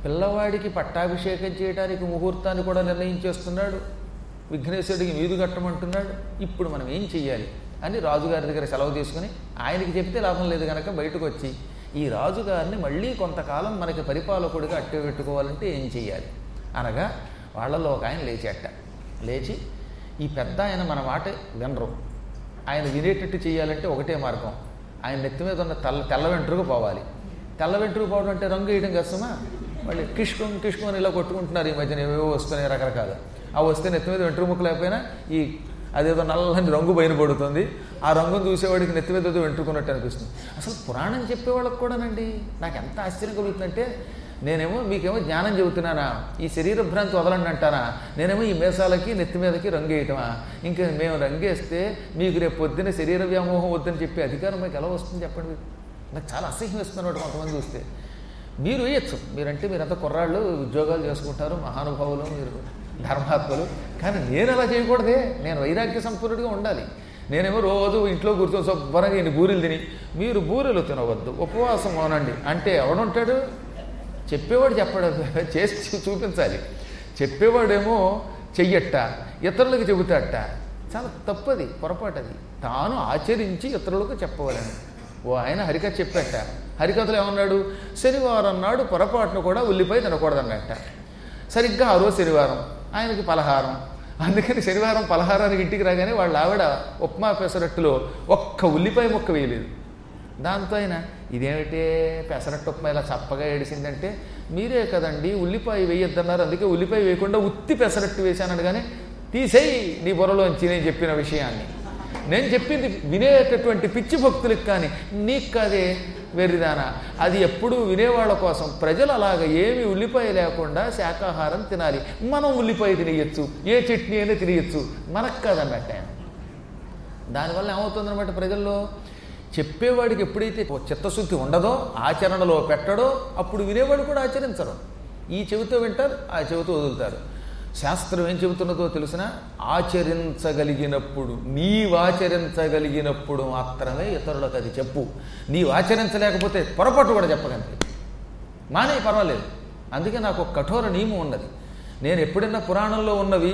పిల్లవాడికి పట్టాభిషేకం చేయడానికి ముహూర్తాన్ని కూడా నిర్ణయించేస్తున్నాడు విఘ్నేశ్వరుడికి మీదు కట్టమంటున్నాడు ఇప్పుడు మనం ఏం చెయ్యాలి అని రాజుగారి దగ్గర సెలవు తీసుకుని ఆయనకి చెప్తే లాభం లేదు కనుక బయటకు వచ్చి ఈ రాజుగారిని మళ్ళీ కొంతకాలం మనకి పరిపాలకుడిగా అట్టు పెట్టుకోవాలంటే ఏం చెయ్యాలి అనగా వాళ్ళలో ఒక ఆయన లేచేట లేచి ఈ పెద్ద ఆయన మన మాట వినరు ఆయన వినేటట్టు చేయాలంటే ఒకటే మార్గం ఆయన నెత్తి మీద ఉన్న తెల్ల తెల్ల వెంట్రుకు పోవాలి తెల్ల వెంట్రుకు పోవడం అంటే రంగు వేయడం కష్టమా మళ్ళీ కిష్కం కిష్కం అని ఇలా కొట్టుకుంటున్నారు ఈ మధ్యన ఏవేవో వస్తున్నాయి రకరకాలు ఆ వస్తే నెత్తి మీద వెంట్రుకు ముక్క లేకపోయినా ఈ అదేదో నల్లని రంగు బయన పడుతుంది ఆ రంగును చూసేవాడికి నెత్తి మీద ఏదో వెంట్రుకున్నట్టు అనిపిస్తుంది అసలు పురాణం చెప్పేవాళ్ళకి కూడానండి నాకు ఎంత ఆశ్చర్యం కలుగుతుందంటే నేనేమో మీకేమో జ్ఞానం చెబుతున్నానా ఈ శరీర భ్రాంతి వదలండి అంటానా నేనేమో ఈ మేసాలకి నెత్తి మీదకి రంగు వేయటమా ఇంకా మేము రంగేస్తే మీకు రేపు పొద్దున్న శరీర వ్యామోహం వద్దని చెప్పే అధికారం మీకు ఎలా వస్తుంది చెప్పండి మీరు నాకు చాలా అసహ్యం వేస్తున్నట్టు కొంతమంది చూస్తే మీరు వేయచ్చు మీరంటే మీరంతా కుర్రాళ్ళు ఉద్యోగాలు చేసుకుంటారు మహానుభావులు మీరు ధర్మాత్మలు కానీ నేను అలా చేయకూడదే నేను వైరాగ్య సంపూర్ణుడిగా ఉండాలి నేనేమో రోజు ఇంట్లో కూర్చొని శుభ్రంగా ఇన్ని బూరెలు తిని మీరు బూరెలు తినవద్దు ఉపవాసం అవునండి అంటే ఎవడుంటాడు చెప్పేవాడు చెప్పడు చేసి చూ- చూపించాలి చెప్పేవాడేమో చెయ్యట్ట ఇతరులకు చెబుతాడట చాలా తప్పది పొరపాటది తాను ఆచరించి ఇతరులకు చెప్పవాలని ఓ ఆయన హరికథ చెప్పాట హరికథలో ఏమన్నాడు శనివారం నాడు పొరపాటును కూడా ఉల్లిపాయ తినకూడదన్నట్ట సరిగ్గా ఆ రోజు శనివారం ఆయనకి పలహారం అందుకని శనివారం పలహారానికి ఇంటికి రాగానే వాళ్ళ ఆవిడ ఉప్మా పెసరట్టులో ఒక్క ఉల్లిపాయ ముక్క వేయలేదు దాంతో ఆయన ఇదేమిటే పెసరట్టు ఉప్మా ఇలా చప్పగా ఏడిసిందంటే మీరే కదండి ఉల్లిపాయ వేయొద్దన్నారు అందుకే ఉల్లిపాయ వేయకుండా ఉత్తి పెసరట్టు వేశాను కానీ తీసేయి నీ బుర్రలోంచి నేను చెప్పిన విషయాన్ని నేను చెప్పింది వినేటటువంటి పిచ్చి భక్తులకు కానీ నీకు కాదే వెర్రిదానా అది ఎప్పుడూ వినేవాళ్ళ కోసం ప్రజలు అలాగ ఏమి ఉల్లిపాయ లేకుండా శాకాహారం తినాలి మనం ఉల్లిపాయ తినేయచ్చు ఏ చట్నీ అయినా తినేయచ్చు మనకు కాదన్నట్టు ఆయన దానివల్ల ఏమవుతుందన్నమాట ప్రజల్లో చెప్పేవాడికి ఎప్పుడైతే ఓ చిత్తశుద్ధి ఉండదో ఆచరణలో పెట్టడో అప్పుడు వినేవాడు కూడా ఆచరించరు ఈ చెవితో వింటారు ఆ చెవితో వదులుతారు శాస్త్రం ఏం చెబుతున్నదో తెలిసిన ఆచరించగలిగినప్పుడు నీవాచరించగలిగినప్పుడు మాత్రమే ఇతరులకు అది చెప్పు నీవు ఆచరించలేకపోతే పొరపాటు కూడా చెప్పగంతే మానే పర్వాలేదు అందుకే నాకు ఒక కఠోర నియమం ఉన్నది నేను ఎప్పుడైనా పురాణంలో ఉన్నవి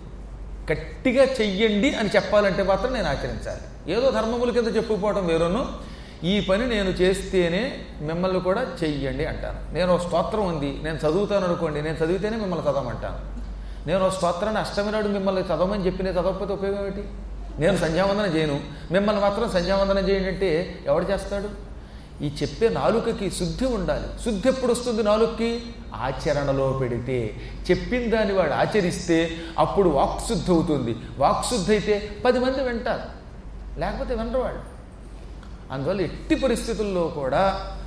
గట్టిగా చెయ్యండి అని చెప్పాలంటే మాత్రం నేను ఆచరించాలి ఏదో ధర్మముల కింద చెప్పుకోవటం వేరును ఈ పని నేను చేస్తేనే మిమ్మల్ని కూడా చెయ్యండి అంటాను నేను ఒక స్తోత్రం ఉంది నేను చదువుతాను అనుకోండి నేను చదివితేనే మిమ్మల్ని చదవమంటాను నేను ఒక స్తోత్రాన్ని అష్టమి నాడు మిమ్మల్ని చదవమని చెప్పి నేను చదవకపోతే ఉపయోగం ఏంటి నేను సంధ్యావందనం చేయను మిమ్మల్ని మాత్రం సంధ్యావందనం చేయండి అంటే ఎవడు చేస్తాడు ఈ చెప్పే నాలుకకి శుద్ధి ఉండాలి శుద్ధి ఎప్పుడు వస్తుంది నాలుకకి ఆచరణలో పెడితే చెప్పిన దాన్ని వాడు ఆచరిస్తే అప్పుడు వాక్శుద్ధి అవుతుంది వాక్శుద్ధి అయితే పది మంది వింటారు లేకపోతే వినరు వాళ్ళు అందువల్ల ఎట్టి పరిస్థితుల్లో కూడా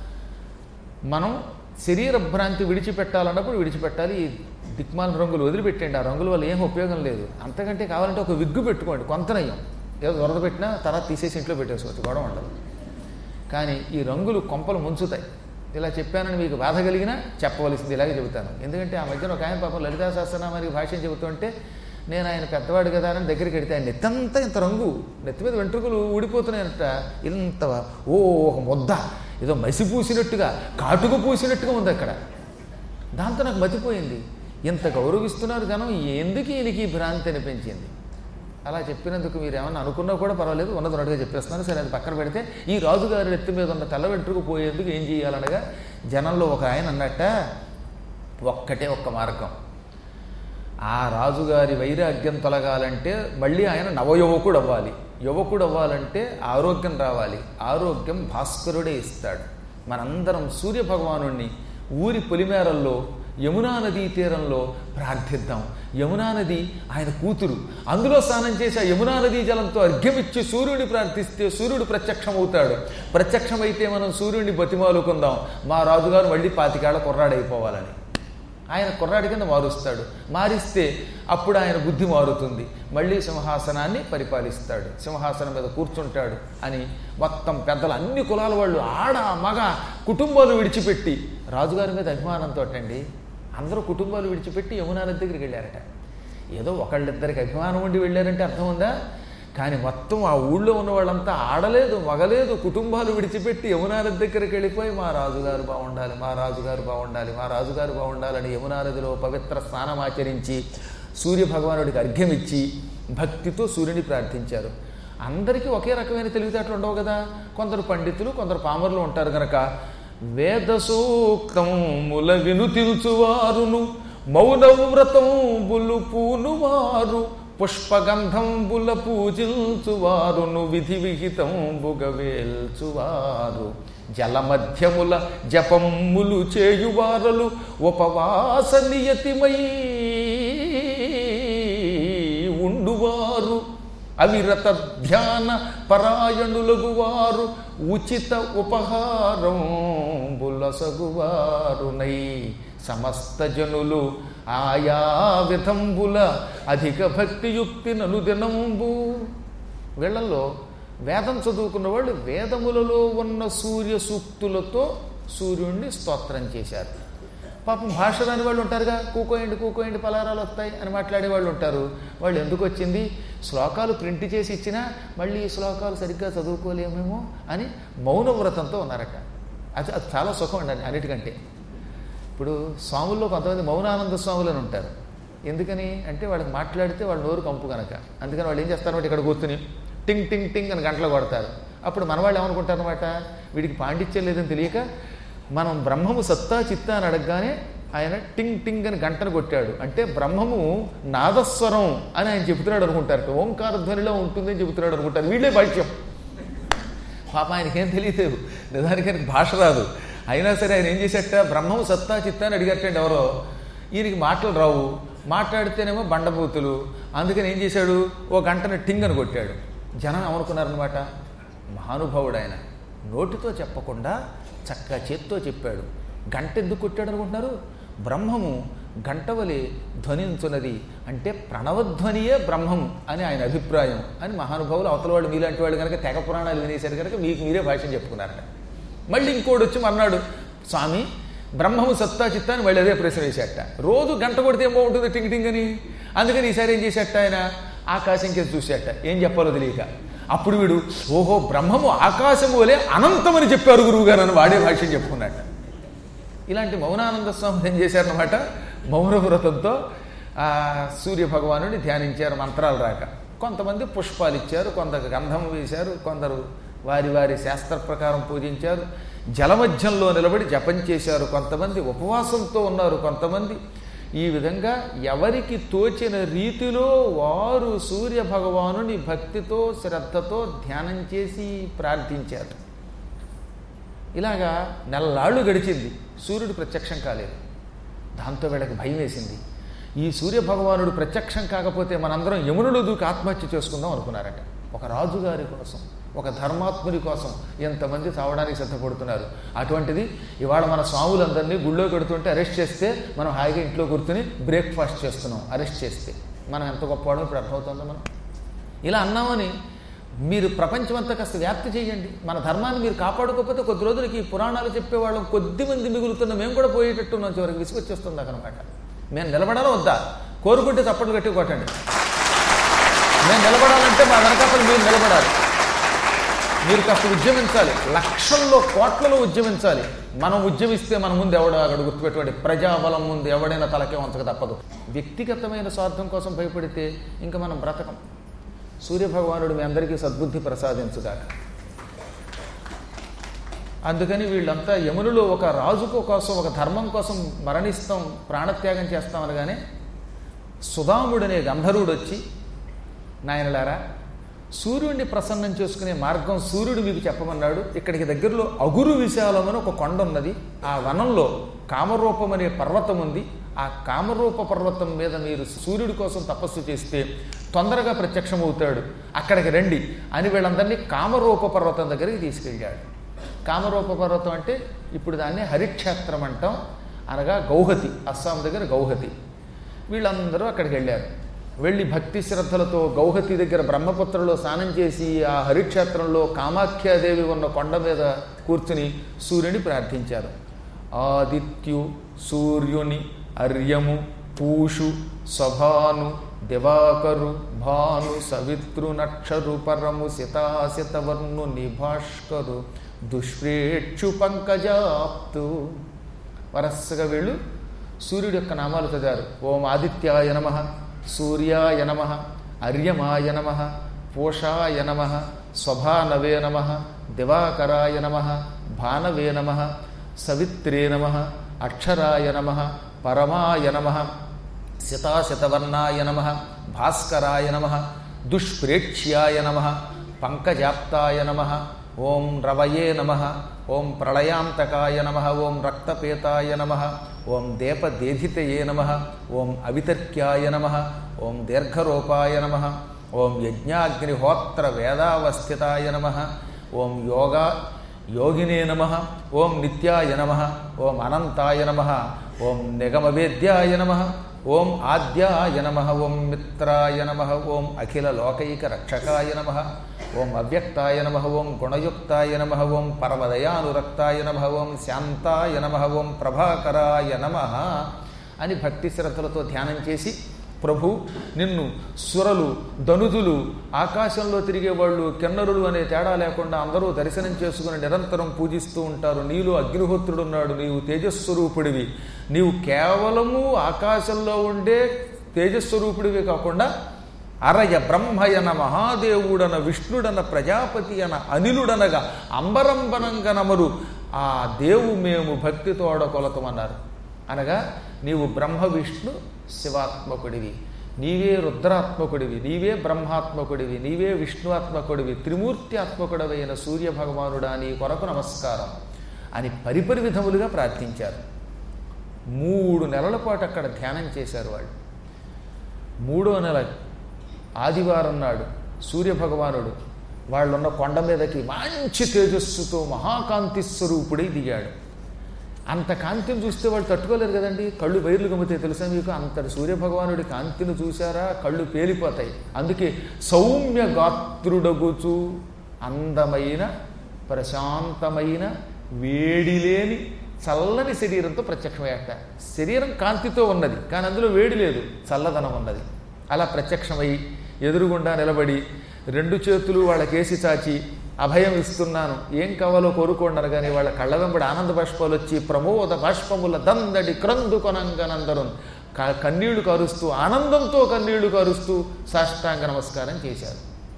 మనం శరీర భ్రాంతి విడిచిపెట్టాలన్నప్పుడు విడిచిపెట్టాలి ఈ దిక్మాల రంగులు వదిలిపెట్టండి ఆ రంగుల వల్ల ఏం ఉపయోగం లేదు అంతకంటే కావాలంటే ఒక విగ్గు పెట్టుకోండి కొంత నయ్యం ఏదో దొరద పెట్టినా తర్వాత తీసేసి ఇంట్లో పెట్టేసుకోవచ్చు గొడవ ఉండదు కానీ ఈ రంగులు కొంపలు ముంచుతాయి ఇలా చెప్పానని మీకు బాధ కలిగినా చెప్పవలసింది ఇలాగే చెబుతాను ఎందుకంటే ఆ మధ్యన ఒక ఆయన పాపం లలితా సహస్రనామానికి భాష్యం చెబుతుంటే నేను ఆయన పెద్దవాడు కదా అని దగ్గరికి వెడితే ఆయన నెత్తంతా ఇంత రంగు నెత్తి మీద వెంట్రుకలు ఊడిపోతున్నాయంట ఇంత ఓ ఒక ముద్ద ఏదో మసి పూసినట్టుగా కాటుక పూసినట్టుగా ఉంది అక్కడ దాంతో నాకు మతిపోయింది ఇంత గౌరవిస్తున్నారు జనం ఎందుకు ఈయనకి ఈ భ్రాంతి అనిపించింది అలా చెప్పినందుకు మీరు ఏమన్నా అనుకున్నా కూడా పర్వాలేదు ఉన్నది ఉన్నట్టుగా చెప్పేస్తున్నాను సరే అది పక్కన పెడితే ఈ రాజుగారి నెత్తి మీద ఉన్న తెల్ల వెంట్రుకు పోయేందుకు ఏం చేయాలనగా జనంలో ఒక ఆయన అన్నట్ట ఒక్కటే ఒక్క మార్గం ఆ రాజుగారి వైరాగ్యం తొలగాలంటే మళ్ళీ ఆయన నవయువకుడు అవ్వాలి యువకుడు అవ్వాలంటే ఆరోగ్యం రావాలి ఆరోగ్యం భాస్కరుడే ఇస్తాడు మనందరం సూర్య భగవానుణ్ణి ఊరి పొలిమేరల్లో యమునా నదీ తీరంలో ప్రార్థిద్దాం యమునా నది ఆయన కూతురు అందులో స్నానం చేసి ఆ యమునా నదీ జలంతో అర్ఘ్యమిచ్చి సూర్యుడిని ప్రార్థిస్తే సూర్యుడు ప్రత్యక్షమవుతాడు ప్రత్యక్షమైతే మనం సూర్యుడిని బతిమాలుకుందాం మా రాజుగారు మళ్ళీ పాతికేళ్ల కుర్రాడైపోవాలని ఆయన కుర్రాడి కింద మారుస్తాడు మారిస్తే అప్పుడు ఆయన బుద్ధి మారుతుంది మళ్ళీ సింహాసనాన్ని పరిపాలిస్తాడు సింహాసనం మీద కూర్చుంటాడు అని మొత్తం పెద్దలు అన్ని కులాల వాళ్ళు ఆడ మగ కుటుంబాలు విడిచిపెట్టి రాజుగారి మీద అభిమానంతో అండి అందరూ కుటుంబాలు విడిచిపెట్టి యమునా నది దగ్గరికి వెళ్ళారట ఏదో ఒకళ్ళిద్దరికి అభిమానం ఉండి వెళ్ళారంటే అర్థం ఉందా కానీ మొత్తం ఆ ఊళ్ళో ఉన్న వాళ్ళంతా ఆడలేదు మగలేదు కుటుంబాలు విడిచిపెట్టి యమునా నది దగ్గరికి వెళ్ళిపోయి మా రాజుగారు బాగుండాలి మా రాజుగారు బాగుండాలి మా రాజుగారు బాగుండాలని యమునా నదిలో పవిత్ర స్నానం ఆచరించి సూర్య భగవానుడికి అర్ఘ్యం ఇచ్చి భక్తితో సూర్యుని ప్రార్థించారు అందరికీ ఒకే రకమైన తెలివితేటలు ఉండవు కదా కొందరు పండితులు కొందరు పామరులు ఉంటారు గనక వేద సూక్తముల వినుతిల్చువారును మౌనవ్రతం బులు పూనువారు పుష్పగంధంబుల పూజించువారును విధి విహితంబుగ వేల్చువారు జలమధ్యముల జపమ్ములు చేయువారలు ఉపవాస నియతిమై ఉండువారు అవిరత ధ్యాన పరాయణులగు వారు ఉచిత ఉపహారం బులసగువారునై సమస్త జనులు ఆయా విధంబుల అధిక భక్తియుక్తి ననుదినంబు వీళ్ళల్లో వేదం చదువుకున్న వాళ్ళు వేదములలో ఉన్న సూర్య సూక్తులతో సూర్యుడిని స్తోత్రం చేశారు పాపం భాష రాని వాళ్ళు ఉంటారుగా కూకోయండి కూకోయండి పలారాలు వస్తాయి అని మాట్లాడే వాళ్ళు ఉంటారు వాళ్ళు ఎందుకు వచ్చింది శ్లోకాలు ప్రింట్ చేసి ఇచ్చినా మళ్ళీ ఈ శ్లోకాలు సరిగ్గా చదువుకోలేమేమో అని మౌన వ్రతంతో ఉన్నారట అది అది చాలా సుఖం అండి అన్నిటికంటే ఇప్పుడు స్వాముల్లో కొంతమంది మౌనానంద స్వాములు అని ఉంటారు ఎందుకని అంటే వాళ్ళకి మాట్లాడితే వాళ్ళ నోరు కంపు కనుక అందుకని వాళ్ళు ఏం చేస్తారంటే ఇక్కడ కూర్చుని టింగ్ టింగ్ టింగ్ అని గంటలు కొడతారు అప్పుడు మన వాళ్ళు ఏమనుకుంటారనమాట వీడికి పాండిత్యం లేదని తెలియక మనం బ్రహ్మము సత్తా చిత్తా అని అడగగానే ఆయన టింగ్ టింగ్ అని గంటను కొట్టాడు అంటే బ్రహ్మము నాదస్వరం అని ఆయన చెబుతున్నాడు అనుకుంటారు ఓంకార ధ్వనిలో ఉంటుందని చెబుతున్నాడు అనుకుంటారు వీళ్ళే భాష్యం పాప ఆయనకి ఏం తెలియదు నిజానికి ఆయనకి భాష రాదు అయినా సరే ఆయన ఏం చేసేట బ్రహ్మం సత్తా చిత్తా అని అడిగట్టండి ఎవరో ఈయనకి మాటలు రావు మాట్లాడితేనేమో బండబూతులు అందుకని ఏం చేశాడు ఓ గంటను టింగ్ అని కొట్టాడు జనం ఏమనుకున్నారనమాట మహానుభావుడు ఆయన నోటితో చెప్పకుండా చక్కగా చేత్తో చెప్పాడు గంట ఎందుకు కొట్టాడు అనుకుంటున్నారు బ్రహ్మము గంటవలి ధ్వనించున్నది అంటే ప్రణవధ్వనియే బ్రహ్మం అని ఆయన అభిప్రాయం అని మహానుభావులు అవతల వాళ్ళు మీలాంటి వాళ్ళు కనుక తెగ పురాణాలు వినేశారు కనుక మీకు మీరే భాష్యం చెప్పుకున్నారట మళ్ళీ ఇంకోటి వచ్చి మర్నాడు స్వామి బ్రహ్మము సత్తా చిత్తా అని మళ్ళీ అదే ప్రశ్న వేసేట రోజు గంట కొడితే ఏం బాగుంటుంది టింగ్ టింగ్ అని అందుకని ఈసారి ఏం చేసేట ఆయన ఆకాశం కేసు చూసేట ఏం చెప్పాలో తెలియక అప్పుడు వీడు ఓహో బ్రహ్మము ఆకాశము వలె అనంతమని చెప్పారు గురువు గారు అని వాడే భాష్యం చెప్పుకున్నట్ట ఇలాంటి మౌనానంద స్వామి ఏం చేశారనమాట మౌన వ్రతంతో ఆ సూర్య భగవానుని ధ్యానించారు మంత్రాలు రాక కొంతమంది పుష్పాలు ఇచ్చారు కొందరు గంధం వేశారు కొందరు వారి వారి శాస్త్ర ప్రకారం పూజించారు జలమధ్యంలో నిలబడి జపం చేశారు కొంతమంది ఉపవాసంతో ఉన్నారు కొంతమంది ఈ విధంగా ఎవరికి తోచిన రీతిలో వారు సూర్య భగవానుని భక్తితో శ్రద్ధతో ధ్యానం చేసి ప్రార్థించారు ఇలాగా నెలలాళ్ళు గడిచింది సూర్యుడు ప్రత్యక్షం కాలేదు దాంతో వీళ్ళకి భయం వేసింది ఈ సూర్య భగవానుడు ప్రత్యక్షం కాకపోతే మనందరం యమునుడు దూకి ఆత్మహత్య చేసుకుందాం అనుకున్నారట ఒక రాజుగారి కోసం ఒక ధర్మాత్ముని కోసం ఎంతమంది చావడానికి సిద్ధపడుతున్నారు అటువంటిది ఇవాళ మన స్వాములందరినీ గుళ్ళో కడుతుంటే అరెస్ట్ చేస్తే మనం హాయిగా ఇంట్లో కూర్చుని బ్రేక్ఫాస్ట్ చేస్తున్నాం అరెస్ట్ చేస్తే మనం ఎంత గొప్పవాడో ఇప్పుడు అర్థమవుతుందో మనం ఇలా అన్నామని మీరు ప్రపంచమంతా కాస్త వ్యాప్తి చేయండి మన ధర్మాన్ని మీరు కాపాడుకోకపోతే కొద్ది రోజులకి ఈ పురాణాలు చెప్పేవాళ్ళం కొద్ది మంది మిగులుతున్న మేము కూడా పోయేటట్టున్నాం చివరికి విసుగొచ్చేస్తుంది అనమాట మేము నిలబడాలో వద్దా కోరుకుంటే చప్పట్లు గట్టి కొట్టండి మేము నిలబడాలంటే మా వెనకాతలు మీరు నిలబడాలి మీరు కాస్త ఉద్యమించాలి లక్షల్లో కోట్లలో ఉద్యమించాలి మనం ఉద్యమిస్తే మన ముందు ఎవడ అక్కడ గుర్తుపెట్టుకోండి ప్రజాబలం ముందు ఎవడైనా తలకే వంచక తప్పదు వ్యక్తిగతమైన స్వార్థం కోసం భయపడితే ఇంకా మనం బ్రతకం సూర్యభగవానుడు మీ అందరికీ సద్బుద్ధి ప్రసాదించుగాక అందుకని వీళ్ళంతా యమునులు ఒక రాజుకు కోసం ఒక ధర్మం కోసం మరణిస్తాం ప్రాణత్యాగం చేస్తాం అనగానే సుధాముడనే గంధర్వుడు వచ్చి నాయనలారా సూర్యుడిని ప్రసన్నం చేసుకునే మార్గం సూర్యుడు మీకు చెప్పమన్నాడు ఇక్కడికి దగ్గరలో అగురు విశాలం అని ఒక కొండ ఉన్నది ఆ వనంలో కామరూపం అనే పర్వతం ఉంది ఆ కామరూప పర్వతం మీద మీరు సూర్యుడి కోసం తపస్సు చేస్తే తొందరగా ప్రత్యక్షమవుతాడు అక్కడికి రండి అని వీళ్ళందరినీ కామరూప పర్వతం దగ్గరికి తీసుకెళ్ళాడు కామరూప పర్వతం అంటే ఇప్పుడు దాన్ని హరిక్షేత్రం అంటాం అనగా గౌహతి అస్సాం దగ్గర గౌహతి వీళ్ళందరూ అక్కడికి వెళ్ళారు వెళ్ళి భక్తి శ్రద్ధలతో గౌహతి దగ్గర బ్రహ్మపుత్రలో స్నానం చేసి ఆ హరిక్షేత్రంలో కామాఖ్యాదేవి ఉన్న కొండ మీద కూర్చుని సూర్యుని ప్రార్థించారు ఆదిత్యు సూర్యుని అర్యము పూషు సభాను దివాకరు భాను సవితృ నక్షరు పరము సితాసితవర్ణు నిభాష్కరు దుష్ప్రేక్షు పంకజాప్తు వరసగా వీళ్ళు సూర్యుడి యొక్క నామాలు చదివారు ఓం ఆదిత్యాయ నమ సూర్యాయ నమ అర్యమాయ నమ పూషాయ నమ స్వభానవే నమ దివాకరాయ నమ భానవే నమ సవిత్రే నమ అక్షరాయ నమ పరమాయ నమ శతాశతవర్ణాయ నమ భాస్కరాయ నమ దుష్ప్రేక్ష్యాయ నమ పంకజాప్తాయ నమ ఓం రవయే నమ ఓం ప్రళయాంతకాయ నమ ఓం రక్తపేతాయ నమ ఓం దేపదేధితయే నమ ఓం అవితర్క్యాయ నమ ఓం దీర్ఘరూపాయ నమ ఓం యజ్ఞాగ్నిహోత్ర వేదావస్థితాయ నమ ఓం యోగా యోగినే నమ ఓం నిత్యాయ నమ ఓం అనంతాయ నమ ఓం నిగమవేద్యాయ నమ ఓం ఆద్యాయ నమ ఓం మిత్రాయ నమ ఓం అఖిల లోకైక రక్షకాయ నమ ఓం అవ్యక్తాయ నమ ఓం గుణయుక్తాయ నమ ఓం పరమదయానురక్తాయ నమ ఓం శాంతాయ నమ ఓం ప్రభాకరాయ నమ అని భక్తి శ్రద్ధలతో ధ్యానం చేసి ప్రభు నిన్ను సురలు ధనుజులు ఆకాశంలో తిరిగేవాళ్ళు కిన్నరులు అనే తేడా లేకుండా అందరూ దర్శనం చేసుకుని నిరంతరం పూజిస్తూ ఉంటారు నీలో అగ్నిహోత్రుడున్నాడు నీవు తేజస్వరూపుడివి నీవు కేవలము ఆకాశంలో ఉండే తేజస్వరూపుడివి కాకుండా అరయ బ్రహ్మయన మహాదేవుడన విష్ణుడన ప్రజాపతి అన అనిలుడనగా అంబరంబనంగనమరు ఆ దేవు మేము భక్తితో కొలతమన్నారు అనగా నీవు బ్రహ్మ విష్ణు శివాత్మకుడివి నీవే రుద్రాత్మకుడివి నీవే బ్రహ్మాత్మకుడివి నీవే విష్ణువాత్మకుడివి త్రిమూర్తి ఆత్మకుడవైన సూర్య భగవానుడా నీ కొరకు నమస్కారం అని పరిపరి విధములుగా ప్రార్థించారు మూడు నెలల పాటు అక్కడ ధ్యానం చేశారు వాళ్ళు మూడో నెల ఆదివారం నాడు సూర్యభగవానుడు వాళ్ళున్న కొండ మీదకి మంచి తేజస్సుతో మహాకాంతి స్వరూపుడై దిగాడు అంత కాంతిని చూస్తే వాళ్ళు తట్టుకోలేరు కదండి కళ్ళు వైర్లు గమ్మితే తెలుసా మీకు అంతటి సూర్యభగవానుడి కాంతిని చూసారా కళ్ళు పేలిపోతాయి అందుకే సౌమ్య గాత్రుడగుచు అందమైన ప్రశాంతమైన వేడిలేని చల్లని శరీరంతో ప్రత్యక్షమయ్యాట శరీరం కాంతితో ఉన్నది కానీ అందులో వేడి లేదు చల్లదనం ఉన్నది అలా ప్రత్యక్షమై ఎదురుగుండా నిలబడి రెండు చేతులు వాళ్ళకేసి చాచి అభయం ఇస్తున్నాను ఏం కావాలో కోరుకోండి కానీ వాళ్ళ కళ్ళ వెంబడి ఆనంద బాష్పాలు వచ్చి ప్రమోద బాష్పముల దందడి క్రందు కొనంగనందరం క- కన్నీళ్లు కారుస్తూ ఆనందంతో కన్నీళ్లు కారుస్తూ సాష్టాంగ నమస్కారం చేశారు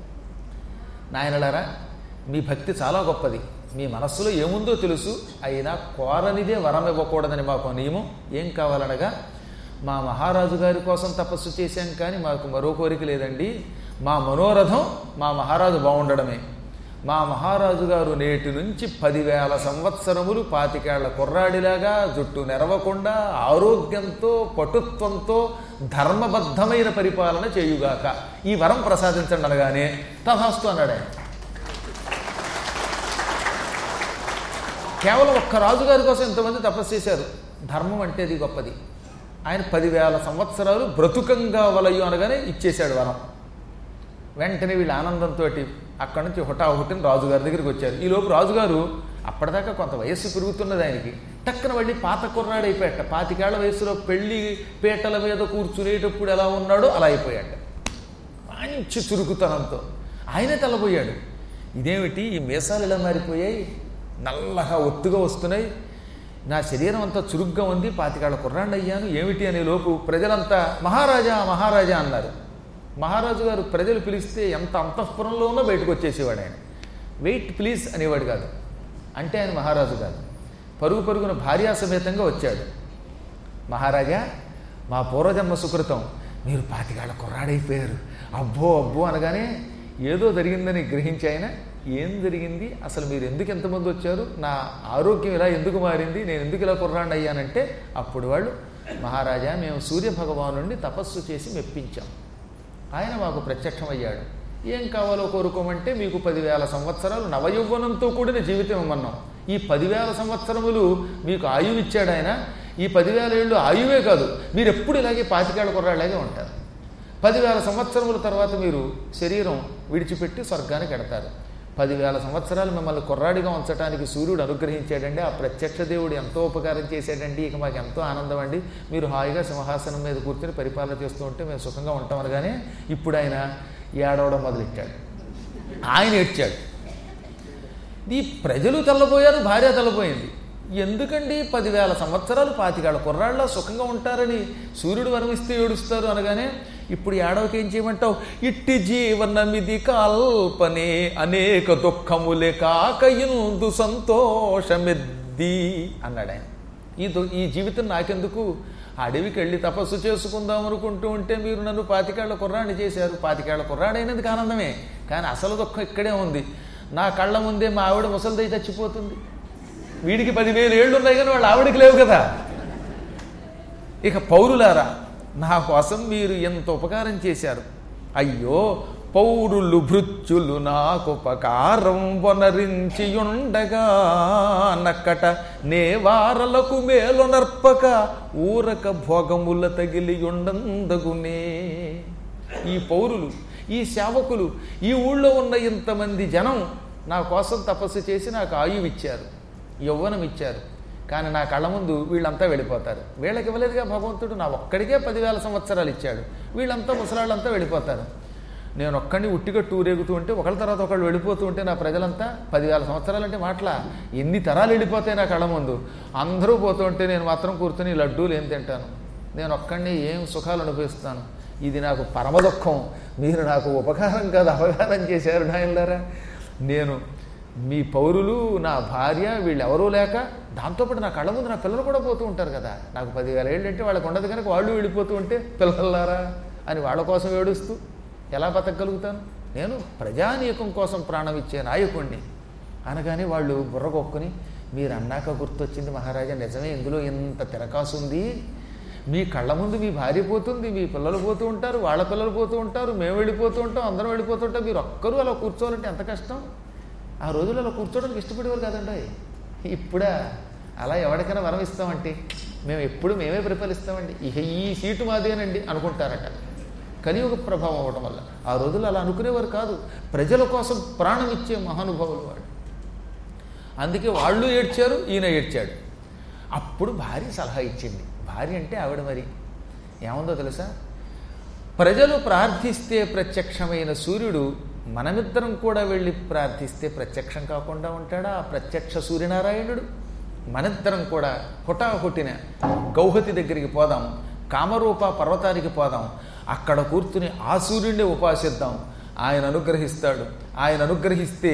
నాయనలారా మీ భక్తి చాలా గొప్పది మీ మనస్సులో ఏముందో తెలుసు అయినా కోరనిదే వరం ఇవ్వకూడదని మాకు నియమం ఏం కావాలనగా మా మహారాజు గారి కోసం తపస్సు చేశాం కానీ మాకు మరో కోరిక లేదండి మా మనోరథం మా మహారాజు బాగుండడమే మా మహారాజు గారు నేటి నుంచి పదివేల సంవత్సరములు పాతికేళ్ల కుర్రాడిలాగా జుట్టు నెరవకుండా ఆరోగ్యంతో పటుత్వంతో ధర్మబద్ధమైన పరిపాలన చేయుగాక ఈ వరం ప్రసాదించండి అనగానే తథాస్తు అన్నాడు ఆయన కేవలం ఒక్క రాజుగారి కోసం ఎంతమంది తపస్సు చేశారు ధర్మం అంటే అది గొప్పది ఆయన పదివేల సంవత్సరాలు బ్రతుకంగా వలయు అనగానే ఇచ్చేశాడు వరం వెంటనే వీళ్ళు ఆనందంతో అక్కడి నుంచి హుటాహుటిని రాజుగారి దగ్గరికి వచ్చారు ఈలోపు రాజుగారు అప్పటిదాకా కొంత వయస్సు పెరుగుతున్నది ఆయనకి టక్కన వెళ్ళి పాత కుర్రాడు అయిపోయాట పాతికేళ్ల వయసులో పెళ్లి పీటల మీద కూర్చునేటప్పుడు ఎలా ఉన్నాడో అలా అయిపోయాట మంచి చురుకుతనంతో ఆయనే తెల్లబోయాడు ఇదేమిటి ఈ మీసాలు ఇలా మారిపోయాయి నల్లగా ఒత్తుగా వస్తున్నాయి నా శరీరం అంతా చురుగ్గా ఉంది పాతికాళ్ళ కుర్రాండి అయ్యాను ఏమిటి అనే లోపు ప్రజలంతా మహారాజా మహారాజా అన్నారు మహారాజు గారు ప్రజలు పిలిస్తే ఎంత అంతఃపురంలో ఉన్నా బయటకు వచ్చేసేవాడు ఆయన వెయిట్ ప్లీజ్ అనేవాడు కాదు అంటే ఆయన మహారాజు కాదు పరుగు పరుగున భార్యా సమేతంగా వచ్చాడు మహారాజా మా పూర్వజన్మ సుకృతం మీరు పాతికాళ్ళ కుర్రాడైపోయారు అబ్బో అబ్బో అనగానే ఏదో జరిగిందని గ్రహించి ఆయన ఏం జరిగింది అసలు మీరు ఎందుకు ఎంతమంది వచ్చారు నా ఆరోగ్యం ఇలా ఎందుకు మారింది నేను ఎందుకు ఇలా కుర్రాండి అయ్యానంటే అప్పుడు వాళ్ళు మహారాజా మేము సూర్య భగవానుడిని తపస్సు చేసి మెప్పించాం ఆయన మాకు ప్రత్యక్షమయ్యాడు ఏం కావాలో కోరుకోమంటే మీకు పదివేల సంవత్సరాలు నవయౌవనంతో కూడిన జీవితం ఇమ్మన్నాం ఈ పదివేల సంవత్సరములు మీకు ఆయువు ఇచ్చాడు ఆయన ఈ పదివేల ఏళ్ళు ఆయువే కాదు మీరు ఎప్పుడు ఇలాగే పాతికేళ్ల కుర్రాళ్ళలాగే ఉంటారు పదివేల సంవత్సరముల తర్వాత మీరు శరీరం విడిచిపెట్టి స్వర్గానికి ఎడతారు పదివేల సంవత్సరాలు మిమ్మల్ని కుర్రాడిగా ఉంచడానికి సూర్యుడు అనుగ్రహించాడండి ఆ ప్రత్యక్ష దేవుడు ఎంతో ఉపకారం చేశాడండి ఇక మాకు ఎంతో ఆనందం అండి మీరు హాయిగా సింహాసనం మీద కూర్చొని పరిపాలన చేస్తూ ఉంటే మేము సుఖంగా ఉంటాం అనగానే ఇప్పుడు ఆయన ఏడవడం మొదలెట్టాడు ఆయన ఏడ్చాడు ఈ ప్రజలు తెల్లబోయారు భార్య తెల్లబోయింది ఎందుకండి పదివేల సంవత్సరాలు పాతికాళ్ళ కుర్రాళ్ళ సుఖంగా ఉంటారని సూర్యుడు వరమిస్తే ఏడుస్తారు అనగానే ఇప్పుడు ఏడవకి ఏం చేయమంటావు ఇట్టి జీవనమిది కల్పనే అనేక దుఃఖములే కాక ఇందు సంతోషమెద్ది అన్నాడు ఆయన ఈ దు- ఈ జీవితం నాకెందుకు అడవికి వెళ్ళి తపస్సు చేసుకుందాం అనుకుంటూ ఉంటే మీరు నన్ను పాతికేళ్ల కుర్రాడిని చేశారు పాతికేళ్ల కుర్రాడైనందుకు ఆనందమే కానీ అసలు దుఃఖం ఇక్కడే ఉంది నా కళ్ళ ముందే మా ఆవిడ ముసలిదై చచ్చిపోతుంది వీడికి పదివేలు ఏళ్ళు ఉన్నాయి కానీ వాళ్ళ ఆవిడకి లేవు కదా ఇక పౌరులారా నా కోసం మీరు ఎంత ఉపకారం చేశారు అయ్యో పౌరులు భృత్యులు నాకు ఉపకారం వనరించి ఉండగా నక్కట నే వారలకు మేలు నర్పక ఊరక భోగముల తగిలి ఉండందగునే ఈ పౌరులు ఈ సేవకులు ఈ ఊళ్ళో ఉన్న ఇంతమంది జనం నా కోసం తపస్సు చేసి నాకు ఆయువు ఇచ్చారు యవ్వనం ఇచ్చారు కానీ నా కళ్ళ ముందు వీళ్ళంతా వెళ్ళిపోతారు వీళ్ళకి ఇవ్వలేదుగా భగవంతుడు నా ఒక్కడికే పదివేల సంవత్సరాలు ఇచ్చాడు వీళ్ళంతా ముసలాళ్ళంతా వెళ్ళిపోతారు నేను ఒక్కడిని ఉట్టిగా టూరేగుతూ ఉంటే ఒకళ్ళ తర్వాత ఒకళ్ళు వెళ్ళిపోతూ ఉంటే నా ప్రజలంతా పదివేల సంవత్సరాలు అంటే మాటల ఎన్ని తరాలు వెళ్ళిపోతాయి నా కళ్ళ ముందు అందరూ పోతూ ఉంటే నేను మాత్రం కూర్చొని లడ్డూలు ఏం తింటాను నేను ఒక్కడిని ఏం సుఖాలు అనుభవిస్తాను ఇది నాకు పరమ దుఃఖం మీరు నాకు ఉపకారం కాదు అపకారం చేశారు నాయనలారా నేను మీ పౌరులు నా భార్య వీళ్ళెవరూ లేక దాంతోపాటు నా కళ్ళ ముందు నా పిల్లలు కూడా పోతూ ఉంటారు కదా నాకు పదివేల ఏళ్ళు అంటే వాళ్ళకి ఉండదు కనుక వాళ్ళు వెళ్ళిపోతూ ఉంటే పిల్లలారా అని వాళ్ళ కోసం ఏడుస్తూ ఎలా బతకగలుగుతాను నేను ప్రజానీకం కోసం ప్రాణం ఇచ్చే నాయకుణ్ణి అనగానే వాళ్ళు బుర్రగొక్కుని మీరు అన్నాక గుర్తొచ్చింది మహారాజా నిజమే ఇందులో ఇంత తిరకాసు ఉంది మీ కళ్ళ ముందు మీ భార్య పోతుంది మీ పిల్లలు పోతూ ఉంటారు వాళ్ళ పిల్లలు పోతూ ఉంటారు మేము వెళ్ళిపోతూ ఉంటాం అందరం వెళ్ళిపోతూ ఉంటాం మీరు ఒక్కరూ అలా కూర్చోవాలంటే ఎంత కష్టం ఆ రోజుల్లో అలా కూర్చోవడానికి ఇష్టపడేవారు కాదండి ఇప్పుడా అలా ఎవరికైనా వరం ఇస్తామంటే మేము ఎప్పుడు మేమే పరిపాలిస్తామండి ఇక ఈ సీటు మాదేనండి అనుకుంటారట కలియుగ ప్రభావం అవ్వడం వల్ల ఆ రోజుల్లో అలా అనుకునేవారు కాదు ప్రజల కోసం ప్రాణం ఇచ్చే మహానుభావులు వాడు అందుకే వాళ్ళు ఏడ్చారు ఈయన ఏడ్చాడు అప్పుడు భార్య సలహా ఇచ్చింది భార్య అంటే ఆవిడ మరి ఏముందో తెలుసా ప్రజలు ప్రార్థిస్తే ప్రత్యక్షమైన సూర్యుడు మనమిద్దరం కూడా వెళ్ళి ప్రార్థిస్తే ప్రత్యక్షం కాకుండా ఉంటాడా ఆ ప్రత్యక్ష సూర్యనారాయణుడు మనిద్దరం కూడా హుటాహుటిన గౌహతి దగ్గరికి పోదాం కామరూప పర్వతానికి పోదాం అక్కడ కూర్చుని ఆ సూర్యుడిని ఉపాసిద్దాం ఆయన అనుగ్రహిస్తాడు ఆయన అనుగ్రహిస్తే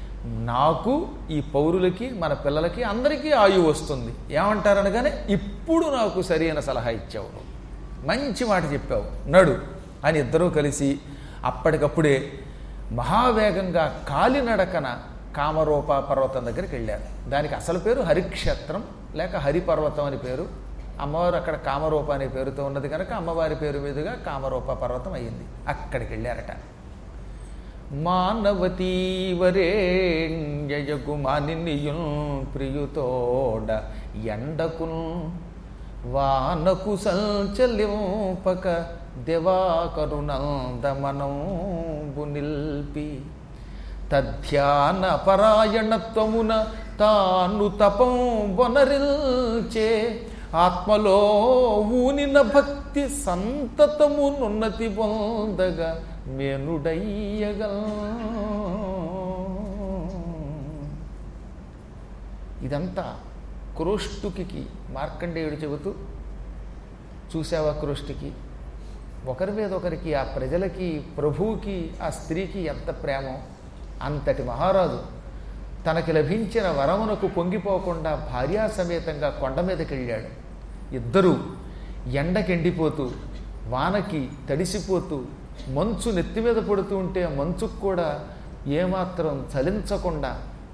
నాకు ఈ పౌరులకి మన పిల్లలకి అందరికీ ఆయువు వస్తుంది ఏమంటారనగానే ఇప్పుడు నాకు సరైన సలహా ఇచ్చావు నువ్వు మంచి మాట చెప్పావు నడు అని ఇద్దరూ కలిసి అప్పటికప్పుడే మహావేగంగా కాలినడకన కామరూప పర్వతం దగ్గరికి వెళ్ళారు దానికి అసలు పేరు హరిక్షేత్రం లేక హరిపర్వతం అని పేరు అమ్మవారు అక్కడ కామరూప అనే పేరుతో ఉన్నది కనుక అమ్మవారి పేరు మీదుగా కామరూప పర్వతం అయ్యింది అక్కడికి వెళ్ళారట మానవతీవరేణ్యయగు మానినియున్ ప్రియుతోడ ఎండకున్ వానకు సంచలింపక దివాకరుణందమనంబు నిల్పి తధ్యాన పరాయణత్వమున తాను తపం వనరిల్చే ఆత్మలో ఊనిన భక్తి సంతతమునున్నతి పొందగా మేనుడయ్యగల్ ఇదంతా క్రోష్టుకి మార్కండేయుడు చెబుతూ చూసావా క్రోష్టికి ఒకరి మీద ఒకరికి ఆ ప్రజలకి ప్రభువుకి ఆ స్త్రీకి ఎంత ప్రేమో అంతటి మహారాజు తనకి లభించిన వరమునకు పొంగిపోకుండా భార్యా సమేతంగా కొండ మీదకి వెళ్ళాడు ఇద్దరూ ఎండకెండిపోతూ వానకి తడిసిపోతూ మంచు నెత్తి మీద పడుతూ ఉంటే ఆ మంచుకు కూడా ఏమాత్రం చలించకుండా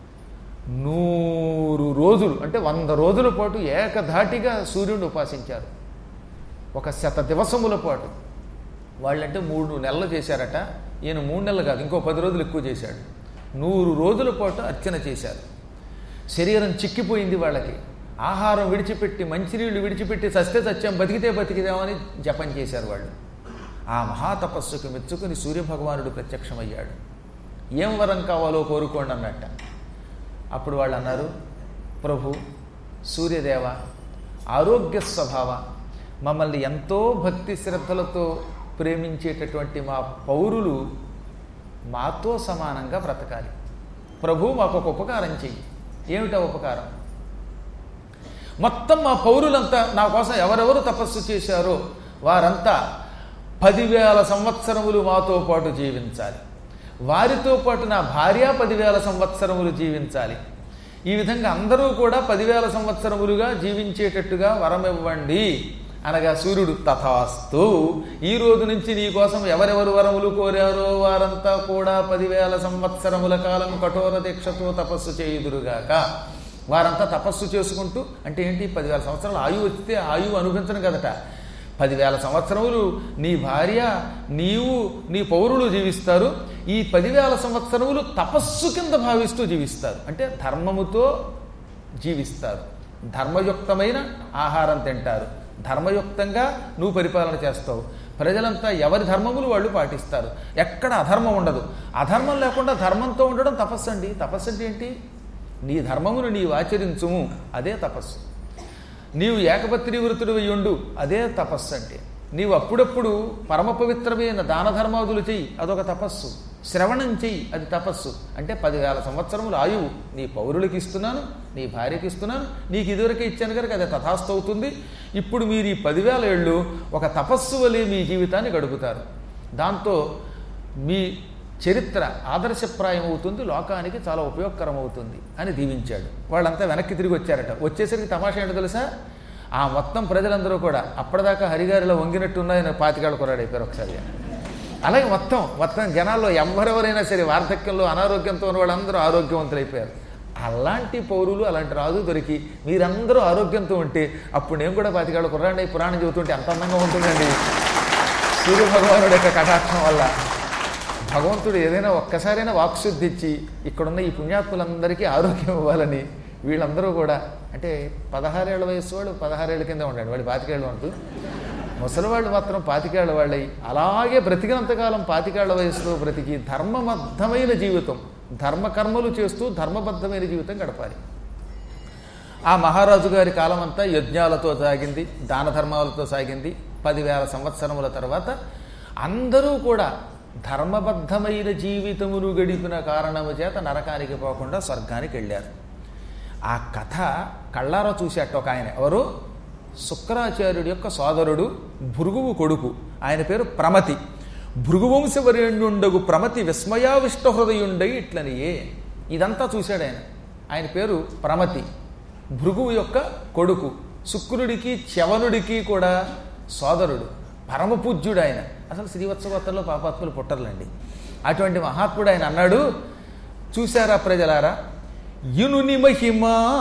నూరు రోజులు అంటే వంద రోజుల పాటు ఏకధాటిగా సూర్యుడిని ఉపాసించారు ఒక శత దివసముల పాటు వాళ్ళంటే మూడు నెలలు చేశారట ఈయన మూడు నెలలు కాదు ఇంకో పది రోజులు ఎక్కువ చేశాడు నూరు రోజుల పాటు అర్చన చేశారు శరీరం చిక్కిపోయింది వాళ్ళకి ఆహారం విడిచిపెట్టి మంచినీళ్ళు విడిచిపెట్టి సస్తే సత్యం బతికితే బతికిదామని జపం చేశారు వాళ్ళు ఆ మహాతపస్సుకు మెచ్చుకుని సూర్యభగవానుడు ప్రత్యక్షమయ్యాడు ఏం వరం కావాలో కోరుకోండి అన్నట్ట అప్పుడు వాళ్ళు అన్నారు ప్రభు సూర్యదేవ ఆరోగ్య స్వభావ మమ్మల్ని ఎంతో భక్తి శ్రద్ధలతో ప్రేమించేటటువంటి మా పౌరులు మాతో సమానంగా బ్రతకాలి ప్రభు మాకు ఒక ఉపకారం చెయ్యి ఏమిటా ఉపకారం మొత్తం మా పౌరులంతా నా కోసం ఎవరెవరు తపస్సు చేశారో వారంతా పదివేల సంవత్సరములు మాతో పాటు జీవించాలి వారితో పాటు నా భార్య పదివేల సంవత్సరములు జీవించాలి ఈ విధంగా అందరూ కూడా పదివేల సంవత్సరములుగా జీవించేటట్టుగా వరం ఇవ్వండి అనగా సూర్యుడు తథాస్తు ఈ రోజు నుంచి నీ కోసం ఎవరెవరు వరములు కోరారో వారంతా కూడా పదివేల సంవత్సరముల కాలం కఠోర దీక్షతో తపస్సు చేయుదురుగాక వారంతా తపస్సు చేసుకుంటూ అంటే ఏంటి పదివేల సంవత్సరాలు ఆయువు వస్తే ఆయువు అనుభవించను కదట పదివేల సంవత్సరములు నీ భార్య నీవు నీ పౌరులు జీవిస్తారు ఈ పదివేల సంవత్సరములు తపస్సు కింద భావిస్తూ జీవిస్తారు అంటే ధర్మముతో జీవిస్తారు ధర్మయుక్తమైన ఆహారం తింటారు ధర్మయుక్తంగా నువ్వు పరిపాలన చేస్తావు ప్రజలంతా ఎవరి ధర్మములు వాళ్ళు పాటిస్తారు ఎక్కడ అధర్మం ఉండదు అధర్మం లేకుండా ధర్మంతో ఉండడం తపస్సు అండి తపస్సు అంటే ఏంటి నీ ధర్మమును నీవు ఆచరించుము అదే తపస్సు నీవు ఏకపత్రి వృతుడు ఉండు అదే తపస్సు అంటే నీవు అప్పుడప్పుడు పరమ పవిత్రమైన దాన ధర్మాదులు చెయ్యి అదొక తపస్సు శ్రవణం చెయ్యి అది తపస్సు అంటే పదివేల సంవత్సరములు ఆయువు నీ పౌరులకి ఇస్తున్నాను నీ భార్యకి ఇస్తున్నాను నీకు ఇదివరకే ఇచ్చాను కనుక అది తథాస్తు అవుతుంది ఇప్పుడు మీరు ఈ పదివేల ఏళ్ళు ఒక తపస్సు వలె మీ జీవితాన్ని గడుపుతారు దాంతో మీ చరిత్ర ఆదర్శప్రాయం అవుతుంది లోకానికి చాలా ఉపయోగకరం అవుతుంది అని దీవించాడు వాళ్ళంతా వెనక్కి తిరిగి వచ్చారట వచ్చేసరికి తమాషా ఏంటో తెలుసా ఆ మొత్తం ప్రజలందరూ కూడా అప్పటిదాకా హరిగారిలో వంగినట్టు ఉన్నాయని పాతికాళ్ళు కొరాడైపోయారు ఒకసారి అలాగే మొత్తం మొత్తం జనాల్లో ఎవరెవరైనా సరే వార్ధక్యంలో అనారోగ్యంతో ఉన్న వాళ్ళందరూ ఆరోగ్యవంతులైపోయారు అలాంటి పౌరులు అలాంటి రాజు దొరికి మీరందరూ ఆరోగ్యంతో ఉంటే అప్పుడు నేను కూడా పాతికాళ్ళు కుర్రాండి పురాణం చెబుతుంటే అంత అందంగా ఉంటుందండి సూర్య భగవానుడి యొక్క కటాక్షం వల్ల భగవంతుడు ఏదైనా ఒక్కసారైనా వాక్శుద్ధి ఇచ్చి ఇక్కడున్న ఈ పుణ్యాత్ములందరికీ ఆరోగ్యం ఇవ్వాలని వీళ్ళందరూ కూడా అంటే పదహారేళ్ల వయసు వాళ్ళు పదహారేళ్ల కింద ఉండండి వాడు పాతికేళ్ళు అంటూ ముసలివాళ్ళు మాత్రం పాతికేళ్ల వాళ్ళై అలాగే బ్రతికినంతకాలం పాతికేళ్ల వయసులో బ్రతికి ధర్మబద్ధమైన జీవితం ధర్మకర్మలు చేస్తూ ధర్మబద్ధమైన జీవితం గడపాలి ఆ మహారాజు గారి కాలం అంతా యజ్ఞాలతో సాగింది దాన ధర్మాలతో సాగింది పదివేల సంవత్సరముల తర్వాత అందరూ కూడా ధర్మబద్ధమైన జీవితమును గడిపిన కారణము చేత నరకానికి పోకుండా స్వర్గానికి వెళ్ళారు ఆ కథ కళ్ళారా చూసేట ఒక ఆయన ఎవరు శుక్రాచార్యుడి యొక్క సోదరుడు భృగువు కొడుకు ఆయన పేరు ప్రమతి భృగువంశవర్యుండగు ప్రమతి విస్మయావిష్ట హృదయుండై ఇట్లనియే ఇదంతా చూశాడు ఆయన ఆయన పేరు ప్రమతి భృగువు యొక్క కొడుకు శుక్రుడికి చవనుడికి కూడా సోదరుడు పరమపూజ్యుడు ఆయన అసలు శ్రీవత్సగోత్రంలో పాపాత్ములు పుట్టర్లండి అటువంటి మహాత్ముడు ఆయన అన్నాడు చూశారా ప్రజలారా ఇనుని మహిమ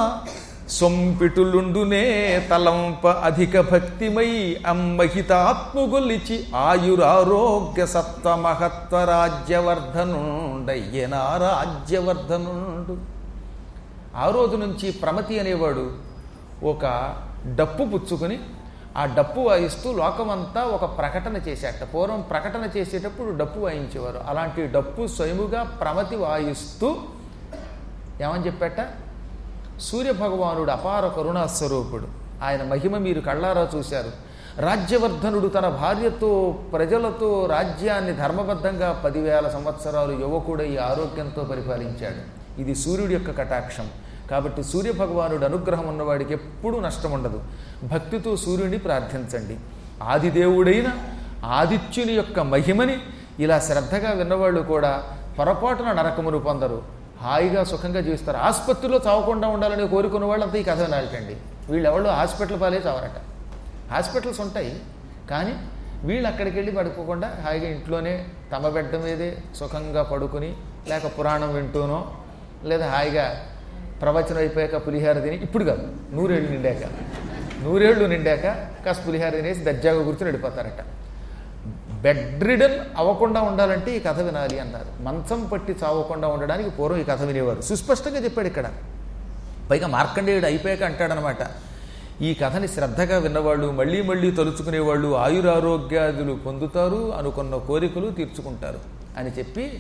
సొంపిటులుండునే తలంప అధిక భక్తిమై అమ్మహితాత్ముగొలిచి ఆయురారోగ్య సత్వ మహత్వ రాజ్యవర్ధనుండయ్యనా రాజ్యవర్ధనుండు ఆ రోజు నుంచి ప్రమతి అనేవాడు ఒక డప్పు పుచ్చుకొని ఆ డప్పు వాయిస్తూ లోకమంతా ఒక ప్రకటన చేసేట పూర్వం ప్రకటన చేసేటప్పుడు డప్పు వాయించేవారు అలాంటి డప్పు స్వయముగా ప్రమతి వాయిస్తూ ఏమని చెప్పేట సూర్యభగవానుడు అపార కరుణాస్వరూపుడు ఆయన మహిమ మీరు కళ్ళారా చూశారు రాజ్యవర్ధనుడు తన భార్యతో ప్రజలతో రాజ్యాన్ని ధర్మబద్ధంగా పదివేల సంవత్సరాలు యువకుడై ఆరోగ్యంతో పరిపాలించాడు ఇది సూర్యుడి యొక్క కటాక్షం కాబట్టి సూర్యభగవానుడు అనుగ్రహం ఉన్నవాడికి ఎప్పుడూ నష్టం ఉండదు భక్తితో సూర్యుడిని ప్రార్థించండి ఆదిదేవుడైన ఆదిత్యుని యొక్క మహిమని ఇలా శ్రద్ధగా విన్నవాళ్ళు కూడా పొరపాటున నరకమును పొందరు హాయిగా సుఖంగా జీవిస్తారు ఆసుపత్రిలో చావకుండా ఉండాలని కోరుకున్న వాళ్ళంతా ఈ కథ వినాలటండి వీళ్ళెవళ్ళు హాస్పిటల్ పాలే చావరట హాస్పిటల్స్ ఉంటాయి కానీ వీళ్ళు అక్కడికి వెళ్ళి పడుకోకుండా హాయిగా ఇంట్లోనే తమ బెడ్డ మీదే సుఖంగా పడుకుని లేక పురాణం వింటూనో లేదా హాయిగా ప్రవచనం అయిపోయాక పులిహార తిని ఇప్పుడు కాదు నూరేళ్ళు నిండాక నూరేళ్ళు నిండాక కాస్త పులిహార తినేసి దర్జాగా కూర్చొని వెళ్ళిపోతారట బెడ్ రిడన్ అవ్వకుండా ఉండాలంటే ఈ కథ వినాలి అన్నారు మంచం పట్టి చావకుండా ఉండడానికి పూర్వం ఈ కథ వినేవారు సుస్పష్టంగా చెప్పాడు ఇక్కడ పైగా మార్కండేయుడు అయిపోయాక అంటాడనమాట ఈ కథని శ్రద్ధగా విన్నవాళ్ళు మళ్ళీ మళ్ళీ తలుచుకునేవాళ్ళు ఆయురారోగ్యాదులు పొందుతారు అనుకున్న కోరికలు తీర్చుకుంటారు అని చెప్పి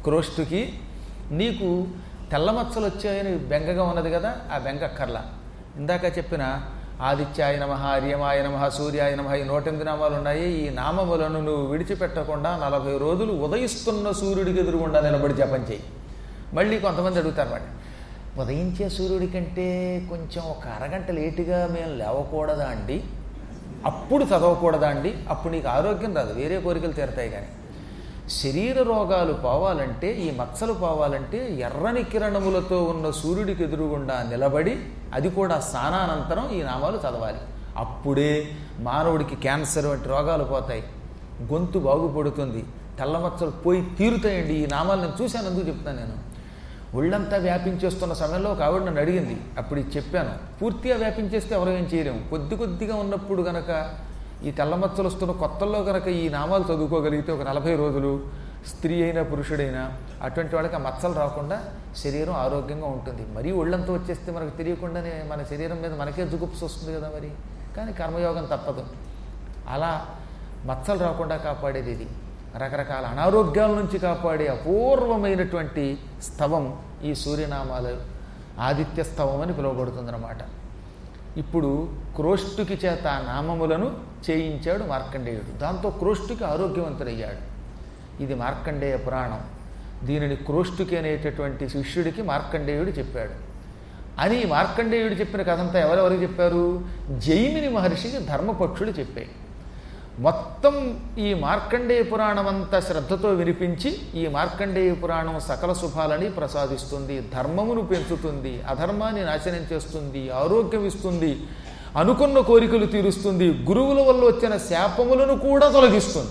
క్రోష్టుకి నీకు తెల్ల మచ్చలు వచ్చాయని బెంగగా ఉన్నది కదా ఆ బెంగ అక్కర్లా ఇందాక చెప్పిన ఆదిత్యాయ నమ ఆర్యమాయ నమ సూర్యాయ నమ ఈ నూట ఎనిమిది నామాలు ఉన్నాయి ఈ నామములను నువ్వు విడిచిపెట్టకుండా నలభై రోజులు ఉదయిస్తున్న సూర్యుడికి ఎదురుగుండా నిలబడి జపం చేయి మళ్ళీ కొంతమంది అడుగుతారు మాట ఉదయించే సూర్యుడి కంటే కొంచెం ఒక అరగంట లేటుగా మేము లేవకూడదా అండి అప్పుడు చదవకూడదా అండి అప్పుడు నీకు ఆరోగ్యం రాదు వేరే కోరికలు తీరతాయి కానీ శరీర రోగాలు పోవాలంటే ఈ మచ్చలు పోవాలంటే ఎర్రని కిరణములతో ఉన్న సూర్యుడికి ఎదురుగుండా నిలబడి అది కూడా స్నానానంతరం ఈ నామాలు చదవాలి అప్పుడే మానవుడికి క్యాన్సర్ వంటి రోగాలు పోతాయి గొంతు బాగుపడుతుంది తెల్ల మచ్చలు పోయి తీరుతాయండి ఈ నామాలు నేను చూశాను అందుకు చెప్తాను నేను ఒళ్ళంతా వ్యాపించేస్తున్న సమయంలో ఒక ఆవిడ నన్ను అడిగింది అప్పుడు ఇది చెప్పాను పూర్తిగా వ్యాపించేస్తే ఎవరు ఏం చేయలేము కొద్ది కొద్దిగా ఉన్నప్పుడు గనక ఈ తెల్లమచ్చలు వస్తున్న కొత్తల్లో కనుక ఈ నామాలు చదువుకోగలిగితే ఒక నలభై రోజులు స్త్రీ అయినా పురుషుడైనా అటువంటి వాళ్ళకి ఆ మచ్చలు రాకుండా శరీరం ఆరోగ్యంగా ఉంటుంది మరీ ఒళ్ళంతా వచ్చేస్తే మనకు తెలియకుండానే మన శరీరం మీద మనకే జుగుప్స్ వస్తుంది కదా మరి కానీ కర్మయోగం తప్పదు అలా మచ్చలు రాకుండా కాపాడేది ఇది రకరకాల అనారోగ్యాల నుంచి కాపాడే అపూర్వమైనటువంటి స్తవం ఈ సూర్యనామాలు ఆదిత్య స్తవం అని పిలువబడుతుందన్నమాట ఇప్పుడు క్రోష్టుకి చేత ఆ నామములను చేయించాడు మార్కండేయుడు దాంతో క్రోష్టుకి ఆరోగ్యవంతుడయ్యాడు ఇది మార్కండేయ పురాణం దీనిని క్రోష్టుకి అనేటటువంటి శిష్యుడికి మార్కండేయుడు చెప్పాడు అని మార్కండేయుడు చెప్పిన కథంతా ఎవరెవరికి చెప్పారు జైమిని మహర్షికి ధర్మపక్షుడు చెప్పాయి మొత్తం ఈ మార్కండేయ పురాణం అంతా శ్రద్ధతో వినిపించి ఈ మార్కండేయ పురాణం సకల శుభాలని ప్రసాదిస్తుంది ధర్మమును పెంచుతుంది అధర్మాన్ని నాశనం చేస్తుంది ఆరోగ్యం ఇస్తుంది అనుకున్న కోరికలు తీరుస్తుంది గురువుల వల్ల వచ్చిన శాపములను కూడా తొలగిస్తుంది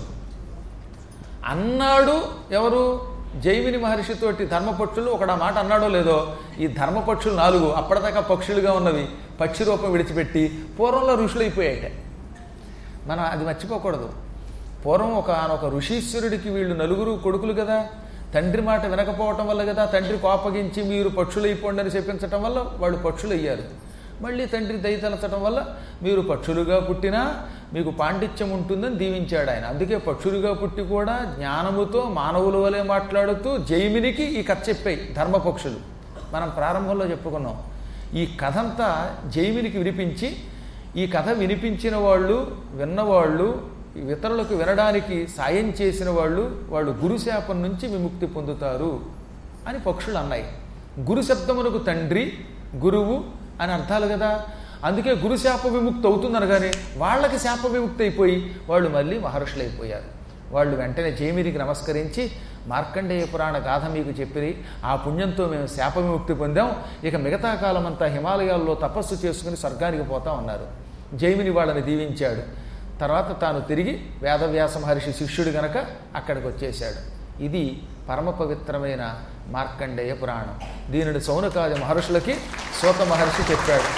అన్నాడు ఎవరు జైమిని మహర్షితోటి ధర్మపక్షులు ఒకడు ఆ మాట అన్నాడో లేదో ఈ ధర్మపక్షులు నాలుగు అప్పటిదాకా పక్షులుగా ఉన్నవి పక్షి రూపం విడిచిపెట్టి పూర్వంలో ఋషులు అయిపోయాయట మనం అది మర్చిపోకూడదు పూర్వం ఒక ఒక ఋషీశ్వరుడికి వీళ్ళు నలుగురు కొడుకులు కదా తండ్రి మాట వినకపోవటం వల్ల కదా తండ్రి కోపగించి మీరు పక్షులైపోండి అని చెప్పించటం వల్ల వాళ్ళు పక్షులు అయ్యారు మళ్ళీ తండ్రి దయతలచటం వల్ల మీరు పక్షులుగా పుట్టినా మీకు పాండిత్యం ఉంటుందని దీవించాడు ఆయన అందుకే పక్షులుగా పుట్టి కూడా జ్ఞానముతో మానవుల వలె మాట్లాడుతూ జైమినికి ఈ కథ చెప్పాయి ధర్మపక్షులు మనం ప్రారంభంలో చెప్పుకున్నాం ఈ కథంతా జైమినికి వినిపించి ఈ కథ వినిపించిన వాళ్ళు విన్నవాళ్ళు ఇతరులకు వినడానికి సాయం చేసిన వాళ్ళు వాళ్ళు గురుశాపం నుంచి విముక్తి పొందుతారు అని పక్షులు అన్నాయి గురు శబ్దమునకు తండ్రి గురువు అని అర్థాలు కదా అందుకే గురుశాప విముక్తి అవుతుంది అనగానే వాళ్ళకి శాప విముక్తి అయిపోయి వాళ్ళు మళ్ళీ మహర్షులు అయిపోయారు వాళ్ళు వెంటనే జైమిరికి నమస్కరించి మార్కండేయ పురాణ గాథ మీకు చెప్పి ఆ పుణ్యంతో మేము శాప విముక్తి పొందాం ఇక మిగతా కాలం అంతా హిమాలయాల్లో తపస్సు చేసుకుని స్వర్గానికి పోతా ఉన్నారు జైమిని వాళ్ళని దీవించాడు తర్వాత తాను తిరిగి వేదవ్యాస మహర్షి శిష్యుడు గనక అక్కడికి వచ్చేశాడు ఇది పరమ పవిత్రమైన మార్కండేయ పురాణం దీనిని సౌనకాది మహర్షులకి సోత మహర్షి చెప్పాడు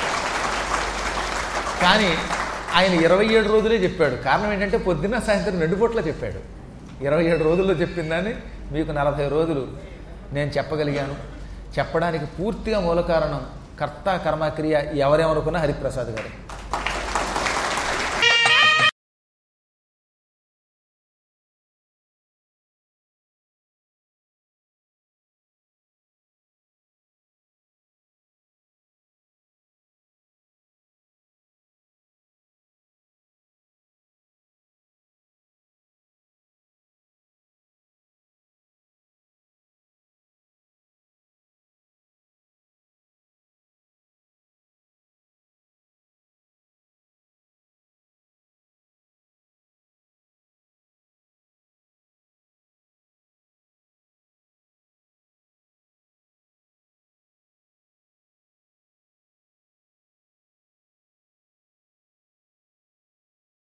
కానీ ఆయన ఇరవై ఏడు రోజులే చెప్పాడు కారణం ఏంటంటే పొద్దున్న సాయంత్రం రెండు పూట్ల చెప్పాడు ఇరవై ఏడు రోజుల్లో చెప్పిందని మీకు నలభై రోజులు నేను చెప్పగలిగాను చెప్పడానికి పూర్తిగా మూల కారణం కర్త కర్మక్రియ ఎవరేమనుకున్నా హరిప్రసాద్ గారు